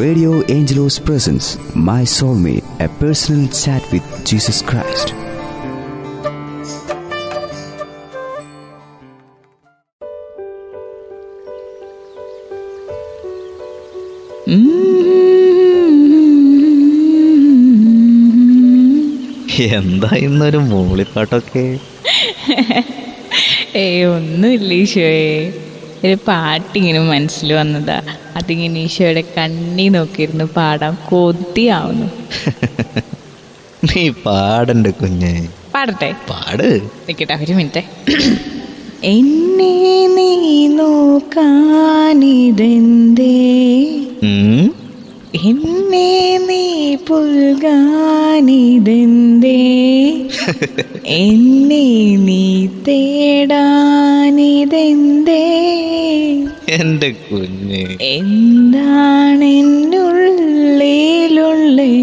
Radio Angelos presents My Soulmate, a personal chat with Jesus Christ. എന്താ ഇന്നൊരു മൂളിപ്പാട്ടൊക്കെ ഏയ് ഒന്നുമില്ല ഈശോയെ ഒരു പാട്ടിങ്ങനെ മനസ്സിൽ വന്നതാ അതിങ്ങനെ ഈശോയുടെ കണ്ണി നോക്കിയിരുന്നു പാടാൻ കൊതിയാവുന്നു നീ പാടണ്ട കുഞ്ഞെ പാടട്ടെ പാട് നിൽക്കട്ടെ ഒരു മിനിറ്റ് എന്നെ നീ നോക്കാനിതെന്തേ ഉം? എന്നെ നീ പുൽകാനിതെന്തേ എന്നെ നീ തേടാനിതെന്തേ എന്റെ കുഞ്ഞ് എന്താണ് എന്നുള്ളിലുള്ളേ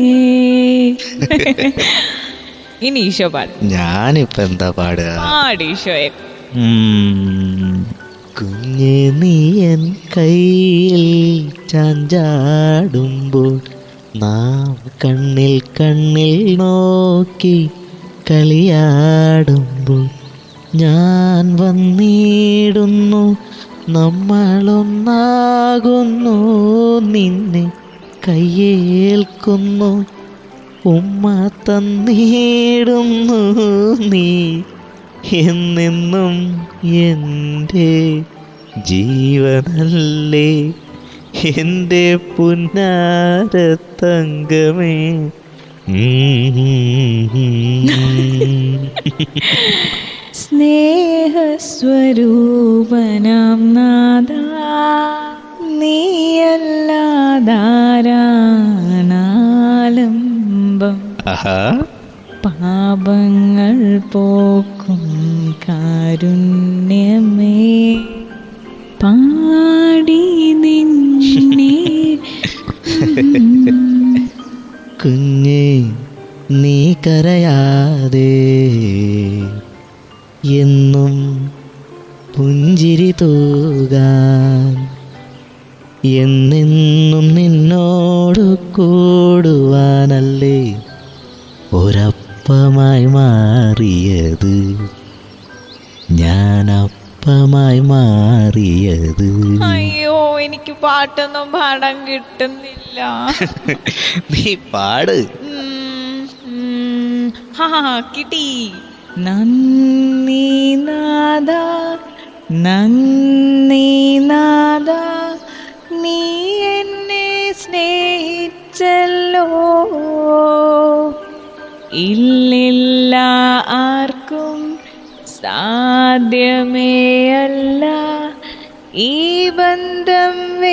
ഇനി ഈശോ പാട് ഞാനിപ്പ എന്താ പാടുക പാടി ഈശോയെ ഉം. കുഞ്ഞെ നീ എൻ കയ്യിൽ ചാഞ്ചാടുമ്പോൾ നാം കണ്ണിൽ കണ്ണിൽ നോക്കി കളിയാടുമ്പോൾ ഞാൻ വന്നിടുന്നു നമ്മളൊന്നാകുന്നു നിന്നെ കയ്യേൽക്കുന്നു ഉമ്മ തന്നിടുന്നു നീ എന്നെന്നും എൻ്റെ ജീവനല്ലേ എൻ്റെ പുന്നാരത്തങ്കമേ സ്നേഹസ്വരൂപനാം നാദ നീയല്ലാതാരാണാലംബം ആഹാ പാപങ്ങൾ പോക്കും കാരുണ്യമേ പാടി നിന്നെ കുഞ്ഞേ നീ കരയാതെ എന്നും പുഞ്ചിരി തൂകാൻ എന്നെന്നും നിന്നോട് കൂടുവാനല്ലേ ഒരപ്പമായി മാറിയത് ഞാൻ അപ്പമായി മാറിയത് അയ്യോ എനിക്ക് പാട്ടൊന്നും പാടാൻ കിട്ടുന്നില്ല നീ പാട് ഉം, ഉം, ഹാ കിട്ടി നന്ദി നാദ നന്ദി നാദ നീ എന്നെ സ്നേഹിച്ചല്ലോ ഇല്ലില്ല ആർക്കും സാധ്യമേ അല്ല ഈ ബന്ധം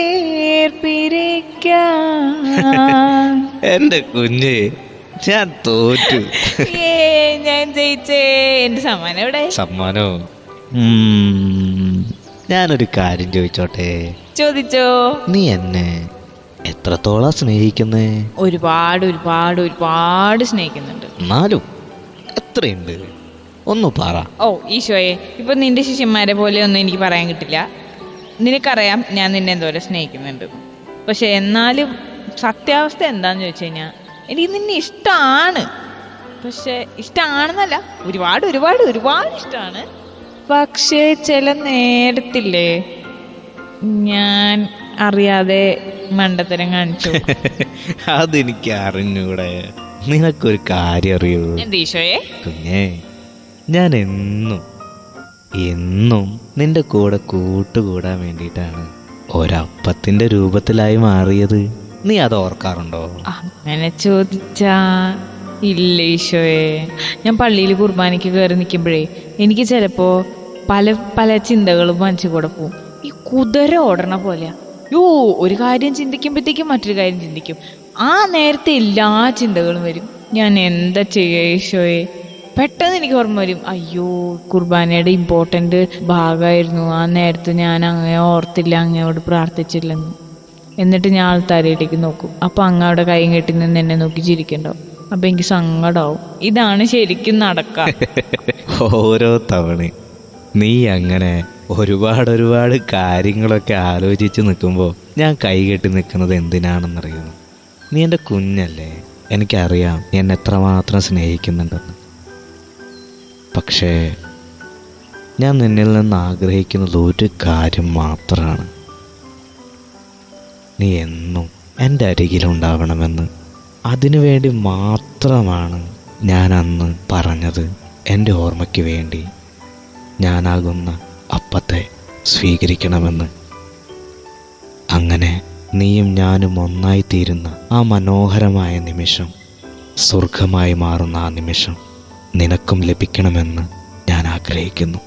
വേർപിരിക്കാൻ എന്റെ കുഞ്ഞ് ഞാൻ തോറ്റു ഏ ഞാൻ ജയിച്ചേ എന്റെ സമ്മാനം എവിടെ സമ്മാനോ ഉം, ഞാനൊരു കാര്യം ചോദിച്ചോട്ടെ ചോദിച്ചോ നീ എന്നെ എത്രത്തോളം സ്നേഹിക്കുന്നേ ഒരുപാട് ഒരുപാട് ഒരുപാട് സ്നേഹിക്കുന്നുണ്ട് എന്നാലും എത്രയുണ്ട് ഒന്ന് പറ ഓ ഈശോയെ ഇപ്പൊ നിന്റെ ശിഷ്യന്മാരെ പോലെ ഒന്നും എനിക്ക് പറയാൻ കിട്ടില്ല നിനക്കറിയാം ഞാൻ നിന്നെ എന്തോരം സ്നേഹിക്കുന്നുണ്ട് പക്ഷെ എന്നാലും സത്യാവസ്ഥ എന്താന്ന് ചോദിച്ചു കഴിഞ്ഞാൽ എനിക്ക് നിന്നെ ഇഷ്ടമാണ് പക്ഷെ ഇഷ്ടമാണെന്നല്ല ഒരുപാട് ഒരുപാട് ഒരുപാട് ഇഷ്ടമാണ് പക്ഷേ ചില നേരത്തില്ലേ ഞാൻ അറിയാതെ മണ്ടത്തരം കാണിച്ചു അതെനിക്ക് അറിഞ്ഞൂടെ നിനക്കൊരു കാര്യം അറിയൂ എന്ത് ഈശോയെ കുഞ്ഞേ ഞാൻ എന്നും എന്നും നിന്റെ കൂടെ കൂട്ടുകൂടാൻ വേണ്ടിയിട്ടാണ് ഒരപ്പത്തിന്റെ രൂപത്തിലായി മാറിയത് നീ അത് ഓർക്കാറുണ്ടോ അങ്ങനെ ചോദിച്ചാ ഇല്ല ഈശോയെ ഞാൻ പള്ളിയിൽ കുർബാനയ്ക്ക് കയറി നിൽക്കുമ്പോഴേ എനിക്ക് ചിലപ്പോ പല പല ചിന്തകളും മനസ്സിൽ കൂടെ പോവും ഈ കുതിര ഓടണ പോലെയാ യോ ഒരു കാര്യം ചിന്തിക്കുമ്പോഴത്തേക്കും മറ്റൊരു കാര്യം ചിന്തിക്കും ആ നേരത്തെ എല്ലാ ചിന്തകളും വരും ഞാൻ എന്താ ചെയ്യുക ഈശോയെ പെട്ടെന്ന് എനിക്ക് ഓർമ്മ വരും അയ്യോ കുർബാനയുടെ ഇമ്പോർട്ടൻ്റ് ഭാഗമായിരുന്നു ആ നേരത്ത് ഞാൻ അങ്ങനെ ഓർത്തില്ല അങ്ങയോട് പ്രാർത്ഥിച്ചില്ലെന്ന് എന്നിട്ട് ഞാൻ ആൾത്താരയിലേക്ക് നോക്കും അപ്പൊ അങ്ങ് അവിടെ കൈ കെട്ടി നിന്ന് എന്നെ നോക്കി ചിരിക്കണ്ടാവും അപ്പൊ എനിക്ക് സങ്കടാവും ഇതാണ് ശരിക്കും നടക്ക ഓരോ തവണ നീ അങ്ങനെ ഒരുപാട് ഒരുപാട് കാര്യങ്ങളൊക്കെ ആലോചിച്ച് നിൽക്കുമ്പോൾ ഞാൻ കൈകെട്ടി നിൽക്കുന്നത് എന്തിനാണെന്നറിയോ നീ എൻ്റെ കുഞ്ഞല്ലേ എനിക്കറിയാം നീ എന്നെ എത്രമാത്രം സ്നേഹിക്കുന്നുണ്ടെന്ന് പക്ഷേ ഞാൻ നിന്നിൽ നിന്ന് ആഗ്രഹിക്കുന്നത് ഒരു കാര്യം മാത്രമാണ് നീ എന്നും എൻ്റെ അരികിലുണ്ടാവണമെന്ന് അതിനുവേണ്ടി മാത്രമാണ് ഞാൻ അന്ന് പറഞ്ഞത് എൻ്റെ ഓർമ്മയ്ക്ക് വേണ്ടി ഞാനാകുന്ന അപ്പത്തെ സ്വീകരിക്കണമെന്ന് അങ്ങനെ നീയും ഞാനും ഒന്നായി തീരുന്ന ആ മനോഹരമായ നിമിഷം സ്വർഗമായി മാറുന്ന ആ നിമിഷം നിനക്കും ലഭിക്കണമെന്ന് ഞാൻ ആഗ്രഹിക്കുന്നു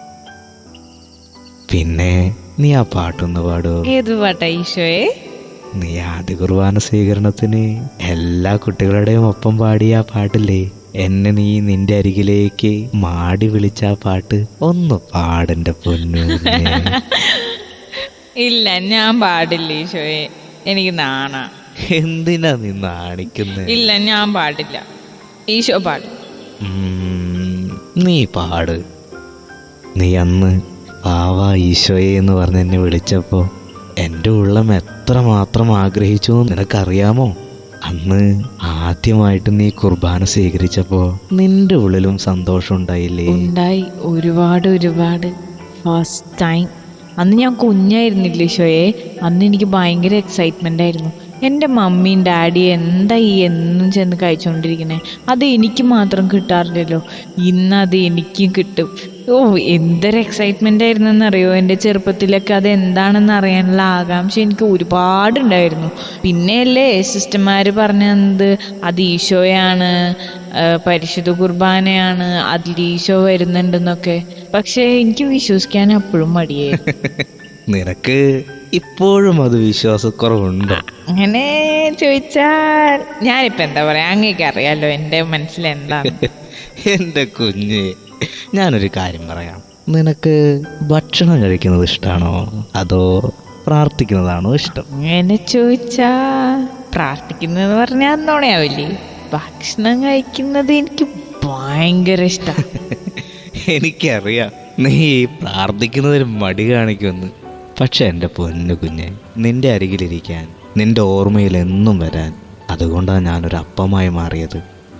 പിന്നെ നീ ആ പാട്ടൊന്ന് പാടോ ഏത് പാട്ടാ ഈശോയെ നീ ആദ്യ കുർബാന സ്വീകരണത്തിന് എല്ലാ കുട്ടികളുടെയും ഒപ്പം പാടിയ ആ പാട്ടില്ലേ എന്നെ നീ നിന്റെ അരികിലേക്ക് മാടി വിളിച്ച ആ പാട്ട് ഒന്ന് പാടെന്റെ പൊന്നു കുഞ്ഞേ. ഇല്ല ഞാൻ പാടില്ല ഈശോയെ എനിക്ക് നാണ എന്തിനാ നീ നാണിക്കുന്നത് ഇല്ല ഞാൻ പാടില്ല ഈശോ പാടും ഉം, നീ പാട് നീ അന്ന് പാവാ ഈശോയെ എന്ന് പറഞ്ഞ് എന്നെ വിളിച്ചപ്പോ എൻ്റെ ഉള്ളം എത്രമാത്രം ആഗ്രഹിച്ചു എന്ന് നിനക്കറിയാമോ അന്ന് ആദ്യമായിട്ട് നീ കുർബാന സ്വീകരിച്ചപ്പോ നിന്റെ ഉള്ളിലും സന്തോഷം ഉണ്ടായില്ലേ ഉണ്ടായി ഒരുപാട് ഒരുപാട് ഫസ്റ്റ് ടൈം അന്ന് ഞാൻ കുഞ്ഞായിരുന്നില്ല ഈശോയെ അന്ന് എനിക്ക് ഭയങ്കര എക്സൈറ്റ്മെന്റ് ആയിരുന്നു എൻ്റെ മമ്മിയും ഡാഡിയും എന്താ ഈ എന്നും ചെന്ന് കഴിച്ചുകൊണ്ടിരിക്കണേ അത് എനിക്ക് മാത്രം കിട്ടാറില്ലല്ലോ ഇന്ന് അത് എനിക്കും കിട്ടും ഓ എന്തൊരു എക്സൈറ്റ്മെന്റ് ആയിരുന്നെന്നറിയോ എൻ്റെ ചെറുപ്പത്തിലൊക്കെ അത് എന്താണെന്ന് അറിയാനുള്ള ആകാംക്ഷ എനിക്ക് ഒരുപാടുണ്ടായിരുന്നു പിന്നെയല്ലേ സിസ്റ്റർമാർ പറഞ്ഞത് അത് ഈശോയാണ് ആ, പരിശുദ്ധ കുർബാനയാണ് അതിൽ ഈശോ വരുന്നുണ്ടെന്നൊക്കെ പക്ഷേ എനിക്ക് വിശ്വസിക്കാൻ അപ്പോഴും മടിയായിരുന്നു നിനക്ക് ഇപ്പോഴും അത് വിശ്വാസക്കുറവുണ്ടോ അങ്ങനെ ചോദിച്ചാൽ ഞാനിപ്പോ എന്താ പറയാ അങ്ങേക്ക് അറിയാലോ എൻ്റെ മനസ്സിൽ എന്താണ് എൻ്റെ കുഞ്ഞ് ഞാനൊരു കാര്യം പറയാം നിനക്ക് ഭക്ഷണം കഴിക്കുന്നത് ഇഷ്ടമാണോ അതോ പ്രാർത്ഥിക്കുന്നതാണോ ഇഷ്ടം അങ്ങനെ ചോദിച്ചാ പ്രാർത്ഥിക്കുന്നത് പറഞ്ഞാൽ അന്നോണയാവില്ലേ ഭക്ഷണം കഴിക്കുന്നത് എനിക്ക് ഭയങ്കര ഇഷ്ടം എനിക്കറിയാം നീ ഈ പ്രാർത്ഥിക്കുന്നതിന് മടി കാണിക്കുമെന്ന് പക്ഷെ എൻ്റെ പൊന്നു കുഞ്ഞെ നിന്റെ അരികിലിരിക്കാൻ നിന്റെ ഓർമ്മയിൽ എന്നും വരാൻ അതുകൊണ്ടാണ് ഞാനൊരു അപ്പമായി മാറിയത്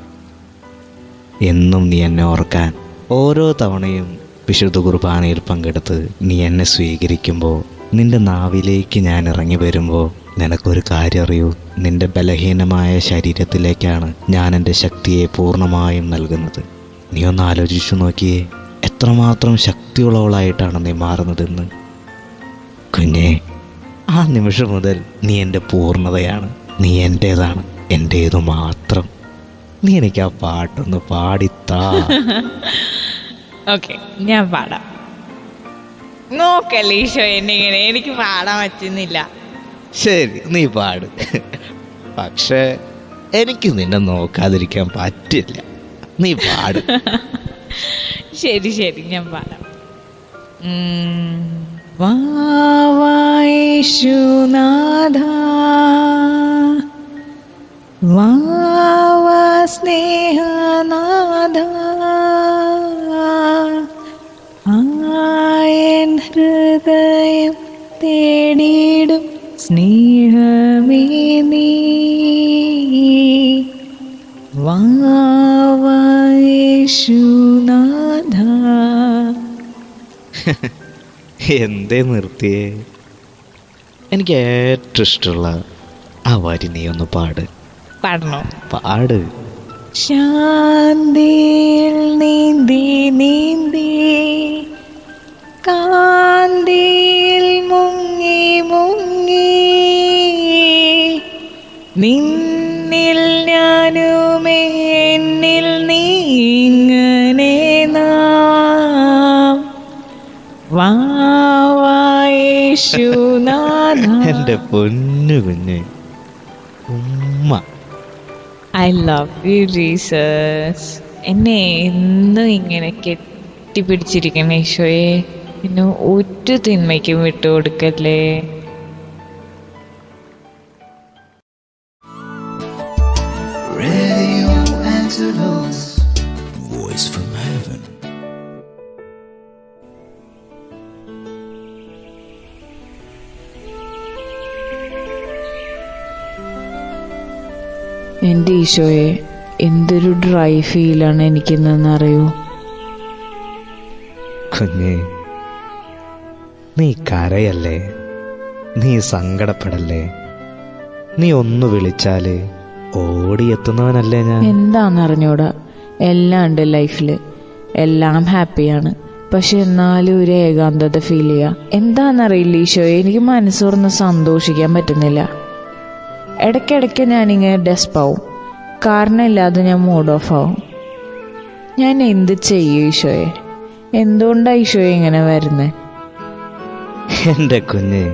എന്നും നീ എന്നെ ഓർക്കാൻ ഓരോ തവണയും വിശുദ്ധ കുർബാനയിൽ പങ്കെടുത്ത് നീ എന്നെ സ്വീകരിക്കുമ്പോൾ നിന്റെ നാവിലേക്ക് ഞാൻ ഇറങ്ങി വരുമ്പോൾ നിനക്കൊരു കാര്യം അറിയൂ നിന്റെ ബലഹീനമായ ശരീരത്തിലേക്കാണ് ഞാൻ എൻ്റെ ശക്തിയെ പൂർണ്ണമായും നൽകുന്നത് നീ ഒന്ന് ആലോചിച്ചു നോക്കിയേ എത്രമാത്രം ശക്തിയുള്ളവളായിട്ടാണ് നീ മാറുന്നതെന്ന് കുഞ്ഞെ ആ നിമിഷം മുതൽ നീ എൻ്റെ പൂർണ്ണതയാണ് നീ എൻ്റേതാണ് എൻ്റേതു മാത്രം നീ എനിക്ക് ആ പാട്ടൊന്ന് പാടിത്താ ഓക്കെ ഞാൻ പാടാം നോക്കല്ലേ ഈശോ എന്നെ ഇങ്ങനെ എനിക്ക് പാടാൻ പറ്റുന്നില്ല ശരി നീ പാട് പക്ഷേ എനിക്ക് നിന്നെ നോക്കാതിരിക്കാൻ പറ്റില്ല നീ പാട് ശരി ശരി ഞാൻ പാടാം ഉം. വാവായേശുനാഥ വാവാ സ്നേഹനാഥ ആയൻ ഹൃദയം തേടിയിടും സ്നേഹമേ നീ വാവായേശുനാഥ എന്തേ നിർത്തിയേ എനിക്ക് ഏറ്റവും ഇഷ്ടമുള്ള ആ വരി നീ ഒന്ന് പാട് പാടണോ പാട് ശാന്തിയിൽ നീന്തി നീന്തി കാന്തിയിൽ മുങ്ങി മുങ്ങി നിന്നിൽ ഞാനുമേ എന്നിൽ നീങ്ങനെ നാം വാവായേശുനാഥ എൻ്റെ പൊന്നു കുഞ്ഞ് ഉമ്മ ഐ ലവ് യു ജീസസ് എന്നെ എന്നും ഇങ്ങനെ കെട്ടിപ്പിടിച്ചിരിക്കണേ ഈശോയെ പിന്നെ ഒരു തിന്മയ്ക്കും വിട്ടുകൊടുക്കല്ലേ Voice from heaven. എൻ്റെ ഈശോയെ എന്തൊരു ഡ്രൈ ഫീലാണ് എനിക്കിന്നെന്ന് അറിയൂ കുഞ്ഞേ നീ കരയല്ലേ നീ സങ്കടപ്പെടല്ലേ നീ ഒന്ന് വിളിച്ചാല് ഓടിയെത്തുന്നവനല്ലേ ഞാൻ എന്താണെന്നറിഞ്ഞൂടാ എല്ലാം ഉണ്ട് ലൈഫിൽ എല്ലാം ഹാപ്പിയാണ് പക്ഷെ എന്നാലും ഒരു ഏകാന്തത ഫീൽ ചെയ്യുക എന്താണെന്നറിയില്ല ഈശോയെ എനിക്ക് മനസ്സ് തുറന്ന് സന്തോഷിക്കാൻ പറ്റുന്നില്ല ഇടയ്ക്കിടയ്ക്ക് ഞാനിങ്ങനെ ഡെസ്പാവും കാരണമില്ലാതെ ഞാൻ മൂഡ് ഓഫ് ആവും ഞാൻ എന്ത് ചെയ്യും ഈശോയെ എന്തുകൊണ്ടാണ് ഈശോയെ ഇങ്ങനെ വരുന്നത് എൻ്റെ കുഞ്ഞ്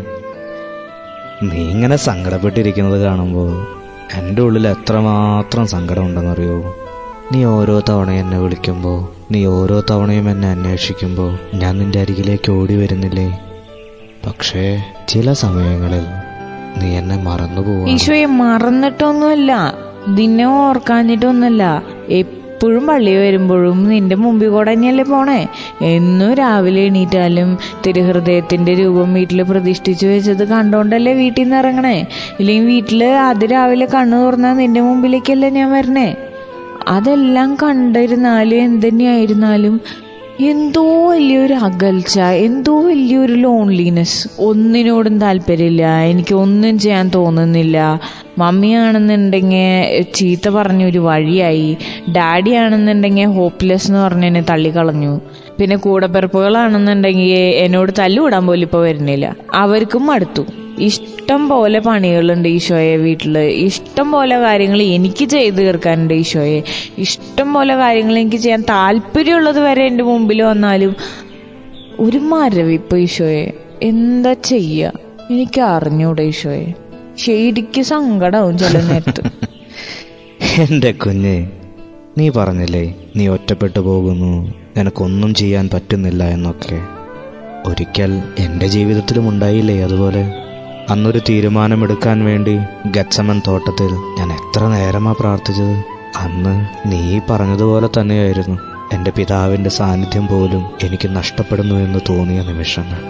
നീ ഇങ്ങനെ സങ്കടപ്പെട്ടിരിക്കുന്നത് കാണുമ്പോൾ എൻ്റെ ഉള്ളിൽ എത്രമാത്രം സങ്കടം ഉണ്ടെന്നറിയോ നീ ഓരോ തവണയും എന്നെ വിളിക്കുമ്പോൾ നീ ഓരോ തവണയും എന്നെ അന്വേഷിക്കുമ്പോൾ ഞാൻ നിന്റെ അരികിലേക്ക് ഓടി വരുന്നില്ലേ പക്ഷേ ചില സമയങ്ങളിൽ നീ എന്നെ മറന്നു പോവാ ഈശോയെ മറന്നിട്ടൊന്നുമല്ല ദിനെ ഓർക്കാഞ്ഞിട്ടൊന്നുമല്ല എപ്പോഴും പള്ളി വരുമ്പോഴും നിന്റെ മുമ്പിൽ കൂടെ തന്നെയല്ലേ പോണേ എന്നും രാവിലെ എണീറ്റാലും തിരുഹൃദയത്തിന്റെ രൂപം വീട്ടിൽ പ്രതിഷ്ഠിച്ചു വെച്ചത് കണ്ടോണ്ടല്ലേ വീട്ടിൽ നിന്ന് ഇറങ്ങണേ ഇല്ലെങ്കിൽ വീട്ടിൽ അത് രാവിലെ കണ്ണു തുറന്നാൽ നിന്റെ മുമ്പിലേക്കല്ലേ ഞാൻ വരണേ അതെല്ലാം കണ്ടിരുന്നാലും എന്തുതന്നെയായിരുന്നാലും എന്തോ വലിയൊരു അകൽച്ച എന്തോ വലിയൊരു ലോൺലിനെസ് ഒന്നിനോടും താല്പര്യമില്ല എനിക്ക് ഒന്നും ചെയ്യാൻ തോന്നുന്നില്ല മമ്മിയാണെന്നുണ്ടെങ്കിൽ ചീത്ത പറഞ്ഞൊരു വഴിയായി ഡാഡി ആണെന്നുണ്ടെങ്കിൽ ഹോപ്പ്ലെസ് എന്ന് പറഞ്ഞ് എന്നെ തള്ളിക്കളഞ്ഞു പിന്നെ കൂടപ്പിറപ്പുകളാണെന്നുണ്ടെങ്കിൽ എന്നോട് തല്ലുവിടാൻ പോലും ഇപ്പോൾ വരുന്നില്ല അവർക്കും മടുത്തു ഇഷ്ടം പോലെ പണികളുണ്ട് ഈശോയെ വീട്ടില് ഇഷ്ടം പോലെ കാര്യങ്ങൾ എനിക്ക് ചെയ്തു തീർക്കാനുണ്ട് ഈശോയെ ഇഷ്ടം പോലെ കാര്യങ്ങൾ എനിക്ക് ചെയ്യാൻ താല്പര്യമുള്ളത് വരെ എൻ്റെ മുമ്പിൽ വന്നാലും ഒരു മരവിപ്പ് ഈശോയെ എന്താ ചെയ്യ എനിക്ക് അറിഞ്ഞൂടെ ഈശോയെ ശരിക്ക് സങ്കടാവും ചില നേരത്ത് എൻ്റെ കുഞ്ഞ് നീ പറഞ്ഞില്ലേ നീ ഒറ്റപ്പെട്ടു പോകുന്നു നിനക്കൊന്നും ചെയ്യാൻ പറ്റുന്നില്ല എന്നൊക്കെ ഒരിക്കൽ എൻ്റെ ജീവിതത്തിലും ഉണ്ടായില്ലേ അതുപോലെ അന്നൊരു തീരുമാനമെടുക്കാൻ വേണ്ടി ഗച്ചമൻ തോട്ടത്തിൽ ഞാൻ എത്ര നേരമാ പ്രാർത്ഥിച്ചത് അന്ന് നീ പറഞ്ഞതുപോലെ തന്നെയായിരുന്നു എൻ്റെ പിതാവിൻ്റെ സാന്നിധ്യം പോലും എനിക്ക് നഷ്ടപ്പെടുന്നു എന്ന് തോന്നിയ നിമിഷങ്ങൾ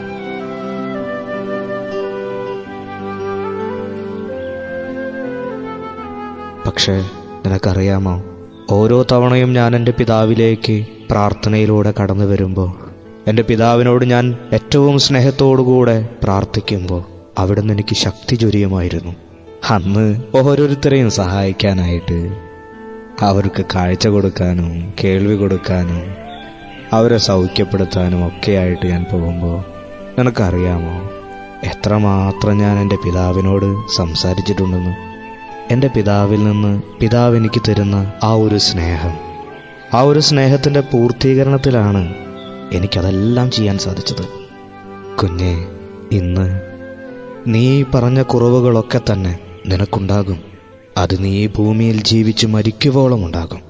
പക്ഷേ നിനക്കറിയാമോ ഓരോ തവണയും ഞാൻ എൻ്റെ പിതാവിലേക്ക് പ്രാർത്ഥനയിലൂടെ കടന്നു വരുമ്പോൾ എൻ്റെ പിതാവിനോട് ഞാൻ ഏറ്റവും സ്നേഹത്തോടുകൂടെ പ്രാർത്ഥിക്കുമ്പോൾ അവിടുന്ന് എനിക്ക് ശക്തി ചൊരിയുമായിരുന്നു അന്ന് ഓരോരുത്തരെയും സഹായിക്കാനായിട്ട് അവർക്ക് കാഴ്ച കൊടുക്കാനും കേൾവി കൊടുക്കാനും അവരെ സൗഖ്യപ്പെടുത്താനും ഒക്കെയായിട്ട് ഞാൻ പോകുമ്പോൾ നിനക്കറിയാമോ എത്രമാത്രം ഞാൻ എൻ്റെ പിതാവിനോട് സംസാരിച്ചിട്ടുണ്ടെന്ന് എൻ്റെ പിതാവിൽ നിന്ന് പിതാവ് എനിക്ക് തരുന്ന ആ ഒരു സ്നേഹം ആ ഒരു സ്നേഹത്തിൻ്റെ പൂർത്തീകരണത്തിലാണ് എനിക്കതെല്ലാം ചെയ്യാൻ സാധിച്ചത് കുഞ്ഞെ ഇന്ന് നീ പറഞ്ഞ കുറവുകളൊക്കെ തന്നെ നിനക്കുണ്ടാകും അത് നീ ഈ ഭൂമിയിൽ ജീവിച്ച് മരിക്കുവോളം ഉണ്ടാകും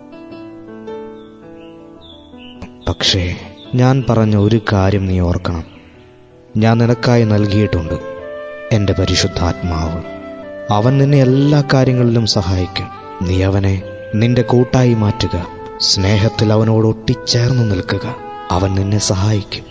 പക്ഷേ ഞാൻ പറഞ്ഞ ഒരു കാര്യം നീ ഓർക്കണം ഞാൻ നിനക്കായി നൽകിയിട്ടുണ്ട് എൻ്റെ പരിശുദ്ധാത്മാവ് അവൻ നിന്നെ എല്ലാ കാര്യങ്ങളിലും സഹായിക്കും നീ അവനെ നിന്റെ കൂട്ടായി മാറ്റുക സ്നേഹത്തിൽ അവനോട് ഒട്ടിച്ചേർന്ന് നിൽക്കുക അവൻ നിന്നെ സഹായിക്കും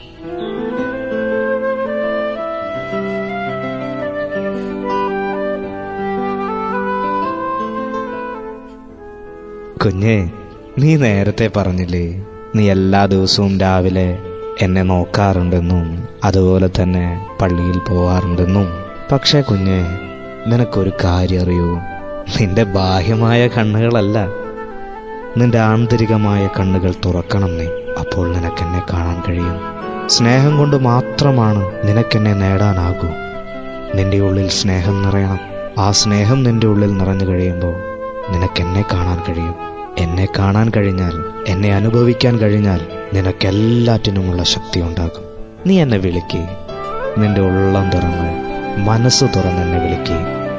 കുഞ്ഞേ നീ നേരത്തെ പറഞ്ഞില്ലേ നീ എല്ലാ ദിവസവും രാവിലെ എന്നെ നോക്കാറുണ്ടെന്നും അതുപോലെ തന്നെ പള്ളിയിൽ പോവാറുണ്ടെന്നും പക്ഷേ കുഞ്ഞെ നിനക്കൊരു കാര്യം അറിയൂ നിന്റെ ബാഹ്യമായ കണ്ണുകളല്ല നിന്റെ ആന്തരികമായ കണ്ണുകൾ തുറക്കണം നീ അപ്പോൾ നിനക്കെന്നെ കാണാൻ കഴിയും സ്നേഹം കൊണ്ട് മാത്രമാണ് നിനക്കെന്നെ നേടാനാകൂ നിന്റെ ഉള്ളിൽ സ്നേഹം നിറയണം ആ സ്നേഹം നിന്റെ ഉള്ളിൽ നിറഞ്ഞു കഴിയുമ്പോൾ നിനക്കെന്നെ കാണാൻ കഴിയും എന്നെ കാണാൻ കഴിഞ്ഞാൽ എന്നെ അനുഭവിക്കാൻ കഴിഞ്ഞാൽ നിനക്കെല്ലാറ്റിനുമുള്ള ശക്തി ഉണ്ടാകും നീ എന്നെ വിളിക്കേ നിന്റെ ഉള്ളം തുറന്ന് മനസ്സ് തുറന്ന് എന്നെ വിളിക്കേ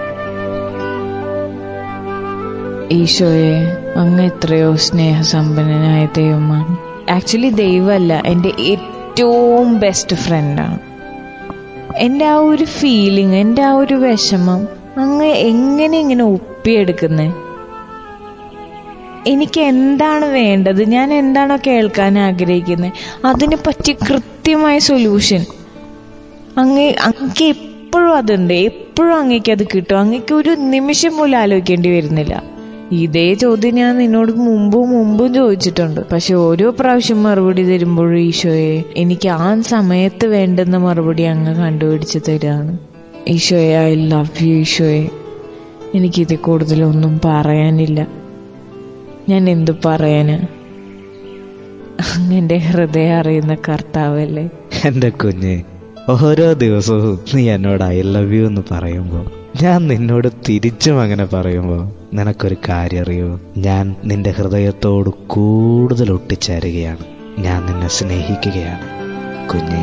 ഈശോയെ അങ്ങ് എത്രയോ സ്നേഹസമ്പന്നനായ ദൈവമാണ് ആക്ച്വലി ദൈവമല്ല എൻ്റെ ഏറ്റവും ബെസ്റ്റ് ഫ്രണ്ടാണ് എൻ്റെ ആ ഒരു ഫീലിംഗ് എൻ്റെ ആ ഒരു വിഷമം അങ്ങ് എങ്ങനെ ഇങ്ങനെ ഒപ്പിയെടുക്കുന്നേ എനിക്ക് എന്താണ് വേണ്ടത് ഞാൻ എന്താണോ കേൾക്കാൻ ആഗ്രഹിക്കുന്നത് അതിനെ പറ്റി കൃത്യമായ സൊല്യൂഷൻ അങ്ങ് അങ്ങക്ക് എപ്പോഴും അതുണ്ട് എപ്പോഴും അങ്ങേക്ക് അത് കിട്ടും അങ്ങേക്ക് ഒരു നിമിഷം പോലും ആലോചിക്കേണ്ടി വരുന്നില്ല ഇതേ ചോദ്യം ഞാൻ നിന്നോട് മുമ്പും മുമ്പും ചോദിച്ചിട്ടുണ്ട് പക്ഷെ ഓരോ പ്രാവശ്യം മറുപടി തരുമ്പോഴും ഈശോയെ എനിക്ക് ആ സമയത്ത് വേണ്ടുന്ന മറുപടി അങ്ങ് കണ്ടുപിടിച്ച് തരാണ് ഈശോയെ ഐ ലവ് യു ഈശോയെ എനിക്കിത് കൂടുതലൊന്നും പറയാനില്ല ഞാൻ എന്തു പറയാന് അങ്ങന്റെ ഹൃദയം അറിയുന്ന കർത്താവല്ലേ എൻ്റെ കുഞ്ഞ് ഓരോ ദിവസവും നീ എന്നോട് ഐ ലവ് യു എന്ന് പറയുമ്പോൾ ഞാൻ നിന്നോട് തിരിച്ചും അങ്ങനെ പറയുമ്പോൾ നിനക്കൊരു കാര്യം അറിയോ ഞാൻ നിന്റെ ഹൃദയത്തോട് കൂടുതൽ ഒട്ടിച്ചേരുകയാണ് ഞാൻ നിന്നെ സ്നേഹിക്കുകയാണ് കുഞ്ഞെ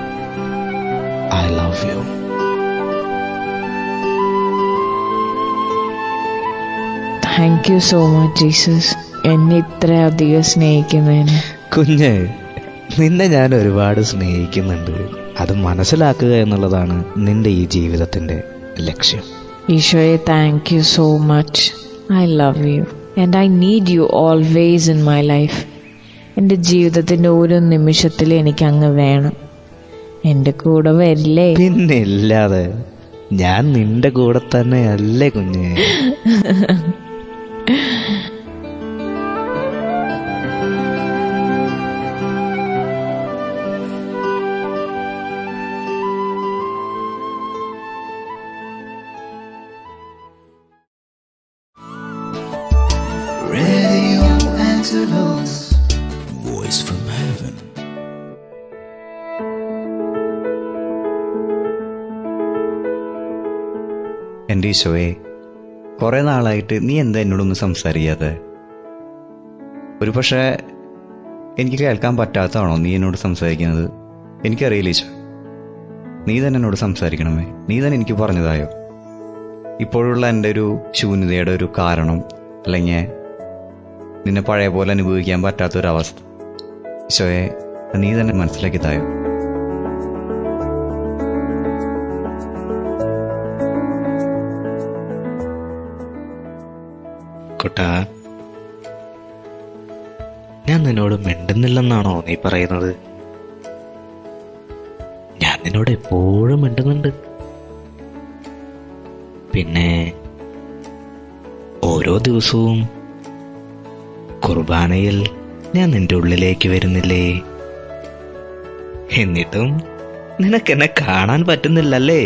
I love you thank you so much Jesus എന്നെ ഇത്രയധികം സ്നേഹിക്കുന്നതിന് കുഞ്ഞ് നിന്നെ ഞാൻ ഒരുപാട് സ്നേഹിക്കുന്നുണ്ട് അത് മനസ്സിലാക്കുക എന്നുള്ളതാണ് നിന്റെ ഈ ജീവിതത്തിന്റെ ലക്ഷ്യം ഈശോയെ thank you so much I love you and I need you always in my life എൻ്റെ ജീവിതത്തിൻ്റെ ഓരോ നിമിഷത്തിലും എനിക്ക് അങ്ങ് വേണം എൻ്റെ കൂടെ വരില്ലേ പിന്നെ ഇല്ലാതെ ഞാൻ നിന്റെ കൂടെ തന്നെ അല്ലേ കുഞ്ഞ് Radio Angelos. Voice from heaven. എൻ്റെ ഈശോയെ കുറെ നാളായിട്ട് നീ എന്താ എന്നോടൊന്നും സംസാരിക്കാതെ ഒരു പക്ഷേ എനിക്ക് കേൾക്കാൻ പറ്റാത്തതാണോ നീ എന്നോട് സംസാരിക്കുന്നത് എനിക്കറിയില്ല ഈശോ നീ തന്നെ എന്നോട് സംസാരിക്കണമേ നീ തന്നെ എനിക്ക് പറഞ്ഞതായോ ഇപ്പോഴുള്ള എൻ്റെ ഒരു ശൂന്യതയുടെ ഒരു കാരണം അല്ലെങ്കിൽ നിന്നെ പഴയ പോലെ അനുഭവിക്കാൻ പറ്റാത്തൊരവസ്ഥ ഈശോയെ നീ തന്നെ മനസ്സിലാക്കി തായോ കുട്ടാ ഞാൻ നിന്നോട് മിണ്ടുന്നില്ലെന്നാണോ നീ പറയുന്നത് ഞാൻ നിന്നോട് എപ്പോഴും മിണ്ടുന്നുണ്ട് പിന്നെ ഓരോ ദിവസവും കുർബാനയിൽ ഞാൻ നിന്റെ ഉള്ളിലേക്ക് വരുന്നില്ലേ എന്നിട്ടും നിനക്കെന്നെ കാണാൻ പറ്റുന്നില്ലല്ലേ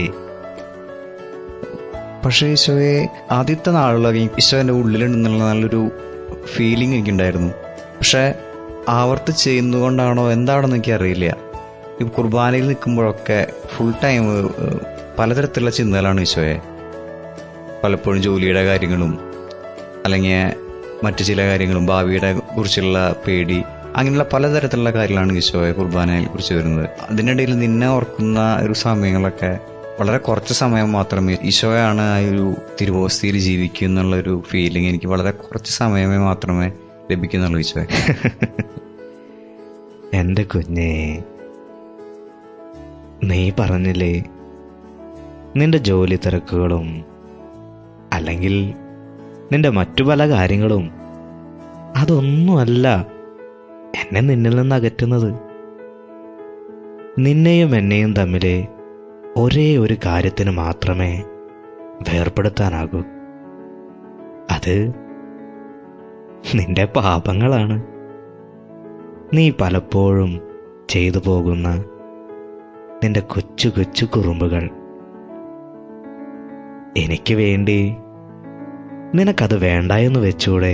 പക്ഷേ ഈശോയെ ആദ്യത്തെ നാളുകളൊക്കെ ഈശോ എൻ്റെ ഉള്ളിലുണ്ടെന്നുള്ള നല്ലൊരു ഫീലിംഗ് എനിക്കുണ്ടായിരുന്നു പക്ഷെ ആവർത്തി ചെയ്യുന്നതുകൊണ്ടാണോ എന്താണെന്ന് എനിക്കറിയില്ല ഈ കുർബാനയിൽ നിൽക്കുമ്പോഴൊക്കെ ഫുൾ ടൈം പലതരത്തിലുള്ള ചിന്തകളാണ് ഈശോയെ പലപ്പോഴും ജോലിയുടെ കാര്യങ്ങളും അല്ലെങ്കിൽ മറ്റു ചില കാര്യങ്ങളും ഭാവിയുടെ കുറിച്ചുള്ള പേടി അങ്ങനെയുള്ള പലതരത്തിലുള്ള കാര്യങ്ങളാണ് ഈശോയെ കുർബാനയെ കുറിച്ച് വരുന്നത് അതിനിടയിൽ നിന്നെ ഓർക്കുന്ന ഒരു സമയങ്ങളൊക്കെ വളരെ കുറച്ച് സമയം മാത്രമേ ഈശോയാണ് ആ ഒരു തിരുവോസ്തിയിൽ ജീവിക്കും എന്നുള്ള ഒരു ഫീലിംഗ് എനിക്ക് വളരെ കുറച്ച് സമയമേ മാത്രമേ ലഭിക്കുന്നുള്ളൂ ഈശോയെ എന്റെ കുഞ്ഞേ നീ പറഞ്ഞില്ലേ നിന്റെ ജോലി തിരക്കുകളും അല്ലെങ്കിൽ നിന്റെ മറ്റു പല കാര്യങ്ങളും അതൊന്നുമല്ല എന്നെ നിന്നിൽ നിന്ന് അകറ്റുന്നത് നിന്നെയും എന്നെയും തമ്മിലെ ഒരേ ഒരു കാര്യത്തിന് മാത്രമേ വേർപെടുത്താനാകൂ അത് നിന്റെ പാപങ്ങളാണ് നീ പലപ്പോഴും ചെയ്തു പോകുന്ന നിന്റെ കൊച്ചു കൊച്ചു കുറുമ്പുകൾ എനിക്ക് വേണ്ടി നിനക്കത് വേണ്ട എന്ന് വെച്ചൂടെ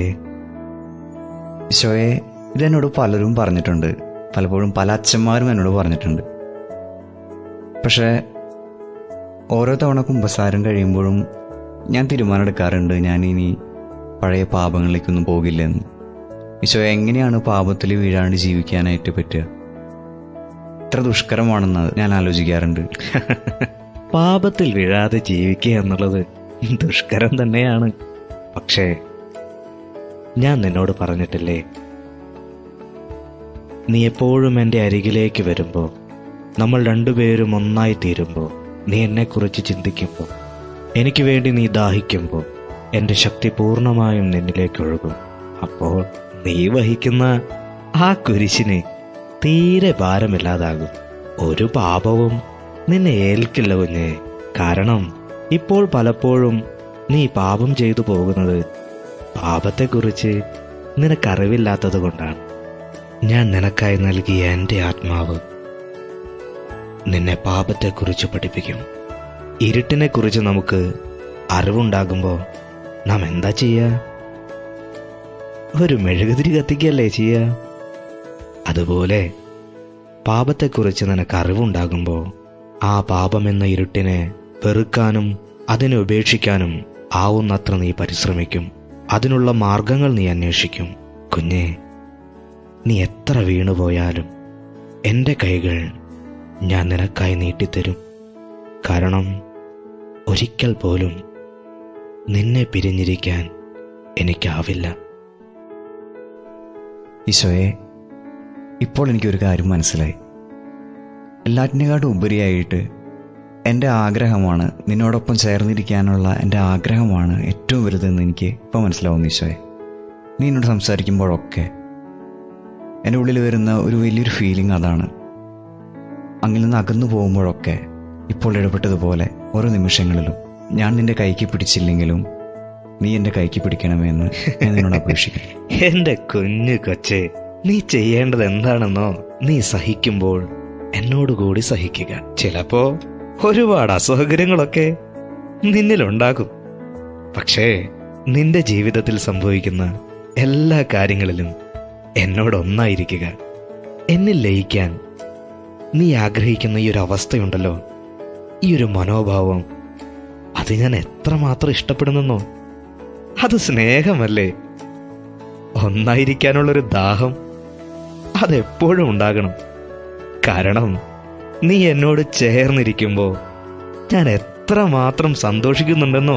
ഈശോയെ ഇതെന്നോട് പലരും പറഞ്ഞിട്ടുണ്ട് പലപ്പോഴും പല അച്ഛന്മാരും എന്നോട് പറഞ്ഞിട്ടുണ്ട് പക്ഷേ ഓരോ തവണ കുമ്പസാരം കഴിയുമ്പോഴും ഞാൻ തീരുമാനം എടുക്കാറുണ്ട് ഞാൻ ഇനി പഴയ പാപങ്ങളിലേക്കൊന്നും പോകില്ലെന്ന് ഈശോ എങ്ങനെയാണ് പാപത്തിൽ വീഴാണ്ട് ജീവിക്കാനായിട്ട് പറ്റുക ഇത്ര ദുഷ്കരമാണെന്ന് ഞാൻ ആലോചിക്കാറുണ്ട് പാപത്തിൽ വീഴാതെ ജീവിക്കുക എന്നുള്ളത് ദുഷ്കരം തന്നെയാണ് പക്ഷേ ഞാൻ നിന്നോട് പറഞ്ഞിട്ടില്ലേ നീ എപ്പോഴും എൻ്റെ അരികിലേക്ക് വരുമ്പോൾ നമ്മൾ രണ്ടുപേരും ഒന്നായി തീരുമ്പോൾ നീ എന്നെക്കുറിച്ച് ചിന്തിക്കുമ്പോൾ എനിക്ക് വേണ്ടി നീ ദാഹിക്കുമ്പോൾ എൻ്റെ ശക്തി പൂർണ്ണമായും നിന്നിലേക്ക് ഒഴുകും അപ്പോൾ നീ വഹിക്കുന്ന ആ കുരിശിന് തീരെ ഭാരമില്ലാതാകും ഒരു പാപവും നിന്നെ ഏൽക്കില്ല കുഞ്ഞെ കാരണം ഇപ്പോൾ പലപ്പോഴും നീ പാപം ചെയ്തു പോകുന്നത് പാപത്തെക്കുറിച്ച് നിനക്കറിവില്ലാത്തത് കൊണ്ടാണ് ഞാൻ നിനക്കായി നൽകിയ എൻ്റെ ആത്മാവ് നിന്നെ പാപത്തെക്കുറിച്ച് പഠിപ്പിക്കും ഇരുട്ടിനെക്കുറിച്ച് നമുക്ക് അറിവുണ്ടാകുമ്പോൾ നാം എന്താ ചെയ്യുക ഒരു മെഴുകുതിരി കത്തിക്കല്ലേ ചെയ്യുക അതുപോലെ പാപത്തെക്കുറിച്ച് നിനക്ക് അറിവുണ്ടാകുമ്പോൾ ആ പാപമെന്ന ഇരുട്ടിനെ വെറുക്കാനും അതിനെ ഉപേക്ഷിക്കാനും ആവുന്നത്ര നീ പരിശ്രമിക്കും അതിനുള്ള മാർഗങ്ങൾ നീ അന്വേഷിക്കും കുഞ്ഞെ നീ എത്ര വീണുപോയാലും എൻ്റെ കൈകൾ ഞാൻ നിനക്കായി നീട്ടിത്തരും കാരണം ഒരിക്കൽ പോലും നിന്നെ പിരിഞ്ഞിരിക്കാൻ എനിക്കാവില്ല ഈശോയെ ഇപ്പോൾ എനിക്കൊരു കാര്യം മനസ്സിലായി എല്ലാറ്റിനെക്കാട്ടും ഉപരിയായിട്ട് എൻ്റെ ആഗ്രഹമാണ് നിന്നോടൊപ്പം ചേർന്നിരിക്കാനുള്ള എൻ്റെ ആഗ്രഹമാണ് ഏറ്റവും വലുതെന്ന് എനിക്ക് ഇപ്പോൾ മനസ്സിലാവുന്നു ഈശോയെ നീ എന്നോട് സംസാരിക്കുമ്പോഴൊക്കെ എൻ്റെ ഉള്ളിൽ വരുന്ന ഒരു വലിയൊരു ഫീലിംഗ് അതാണ് അങ്ങിൽ നിന്ന് അകന്നു പോകുമ്പോഴൊക്കെ ഇപ്പോൾ ഇടപെട്ടതുപോലെ ഓരോ നിമിഷങ്ങളിലും ഞാൻ നിന്റെ കൈക്ക് പിടിച്ചില്ലെങ്കിലും നീ എൻ്റെ കൈക്ക് പിടിക്കണമെന്ന് ഞാൻ നിന്നോട് അപേക്ഷിക്കുന്നു എന്റെ കുഞ്ഞു കൊച്ചെ നീ ചെയ്യേണ്ടത് എന്താണെന്നോ നീ സഹിക്കുമ്പോൾ എന്നോട് കൂടി സഹിക്കുക ചിലപ്പോ ഒരുപാട് അസൗകര്യങ്ങളൊക്കെ നിന്നിലുണ്ടാകും പക്ഷേ നിന്റെ ജീവിതത്തിൽ സംഭവിക്കുന്ന എല്ലാ കാര്യങ്ങളിലും എന്നോട് ഒന്നായിരിക്കുക എന്നിൽ ലയിക്കാൻ നീ ആഗ്രഹിക്കുന്ന ഈ ഒരു അവസ്ഥയുണ്ടല്ലോ ഈ ഒരു മനോഭാവം അത് ഞാൻ എത്രമാത്രം ഇഷ്ടപ്പെടുന്നെന്നോ അത് സ്നേഹമല്ലേ ഒന്നായിരിക്കാനുള്ളൊരു ദാഹം അതെപ്പോഴും ഉണ്ടാകണം കാരണം നീ എന്നോട് ചേർന്നിരിക്കുമ്പോ ഞാൻ എത്രമാത്രം സന്തോഷിക്കുന്നുണ്ടെന്നോ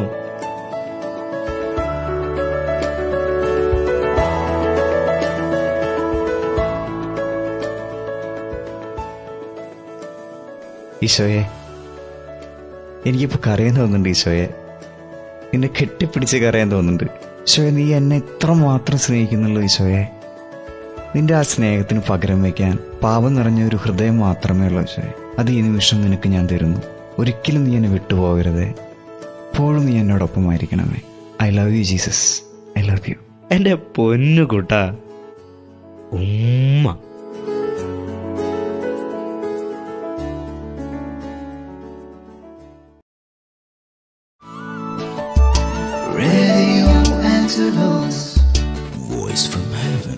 ഈശോയെ എനിക്കിപ്പോൾ കരയാൻ തോന്നുന്നുണ്ട് ഈശോയെ നിന്നെ കെട്ടിപ്പിടിച്ച് കരയാൻ തോന്നുന്നുണ്ട് ഈശോയെ നീ എന്നെ ഇത്ര മാത്രം സ്നേഹിക്കുന്നുള്ളൂ ഈശോയെ നിന്റെ ആ സ്നേഹത്തിന് പകരം വയ്ക്കാൻ പാപം നിറഞ്ഞ ഒരു ഹൃദയം മാത്രമേ ഉള്ളൂ ഈശോയെ അത് ഈ നിമിഷം നിനക്ക് ഞാൻ തരുന്നു ഒരിക്കലും നീ എന്നെ വിട്ടുപോകരുതേ എപ്പോഴും നീ എന്നോടൊപ്പമായിരിക്കണമേ I love you Jesus I love you എന്റെ പൊന്നു കുട്ട ഉമ്മ Voice from heaven.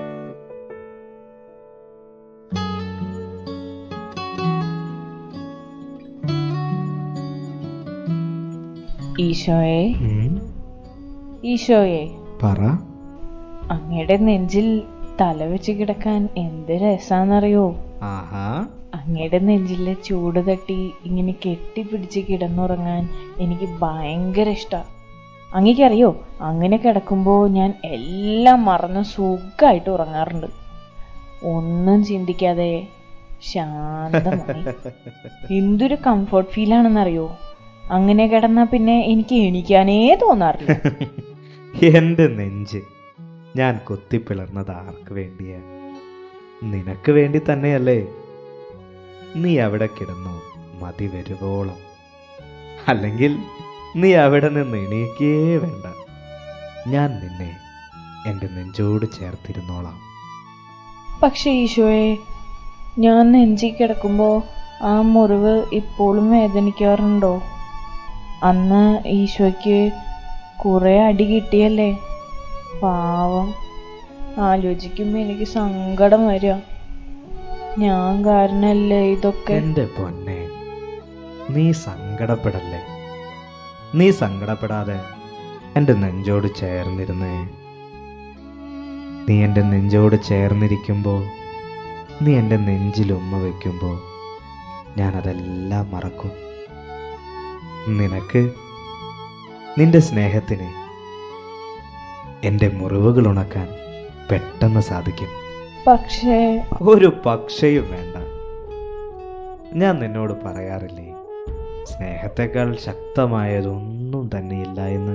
ഈശോയെ ഉം, ഈശോയെ പറ അങ്ങയുടെ നെഞ്ചിൽ തല വെച്ച് കിടക്കാൻ എന്ത് രസാന്നറിയോ ആഹാ അങ്ങയുടെ നെഞ്ചിലെ ചൂട് തട്ടി ഇങ്ങനെ കെട്ടിപ്പിടിച്ച് കിടന്നുറങ്ങാൻ എനിക്ക് ഭയങ്കര ഇഷ്ടാ അങ്ങേക്കറിയോ അങ്ങനെ കിടക്കുമ്പോൾ ഞാൻ എല്ലാം മറന്ന് സുഖമായിട്ട് ഉറങ്ങാറുണ്ട് ഒന്നും ചിന്തിക്കാതെ ശാന്തമായി എന്തൊരു കംഫർട്ട് ഫീൽ ആണെന്നറിയോ അങ്ങനെ കിടന്നാ പിന്നെ എനിക്ക് എണീക്കാനേ തോന്നാറില്ല എന്റെ നെഞ്ച് ഞാൻ കുത്തിപ്പിളർന്നത് ആർക്ക് വേണ്ടിയാ നിനക്ക് വേണ്ടി തന്നെയല്ലേ നീ അവിടെ കിടന്നു മതി വരുവോളം അല്ലെങ്കിൽ നീ അവിടെ നിന്ന് എണീക്കേ വേണ്ട ഞാൻ നിന്നെ എൻ്റെ നെഞ്ചോട് ചേർത്തിരുന്നോളാം പക്ഷെ ഈശോയെ ഞാൻ നെഞ്ചി കിടക്കുമ്പോൾ ആ മുറിവ് ഇപ്പോഴും വേദനിക്കാറുണ്ടോ അന്ന് ഈശോയ്ക്ക് കുറെ അടി കിട്ടിയല്ലേ പാവം ആലോചിക്കുമ്പോൾ എനിക്ക് സങ്കടം വരിക ഞാൻ കാരണല്ലേ ഇതൊക്കെ എൻ്റെ പൊന്നെ നീ സങ്കടപ്പെടല്ലേ നീ സങ്കടപ്പെടാതെ എൻ്റെ നെഞ്ചോട് ചേർന്നിരുന്നേ നീ എൻ്റെ നെഞ്ചോട് ചേർന്നിരിക്കുമ്പോൾ നീ എൻ്റെ നെഞ്ചിൽ ഉമ്മ വയ്ക്കുമ്പോൾ ഞാനതെല്ലാം മറക്കും നിനക്ക് നിന്റെ സ്നേഹത്തിന് എൻ്റെ മുറിവുകൾ ഉണക്കാൻ പെട്ടെന്ന് സാധിക്കും പക്ഷേ ഒരു പക്ഷയും വേണ്ട ഞാൻ നിന്നോട് പറയാറില്ലേ സ്നേഹത്തെക്കാൾ ശക്തമായതൊന്നും തന്നെയില്ല എന്ന്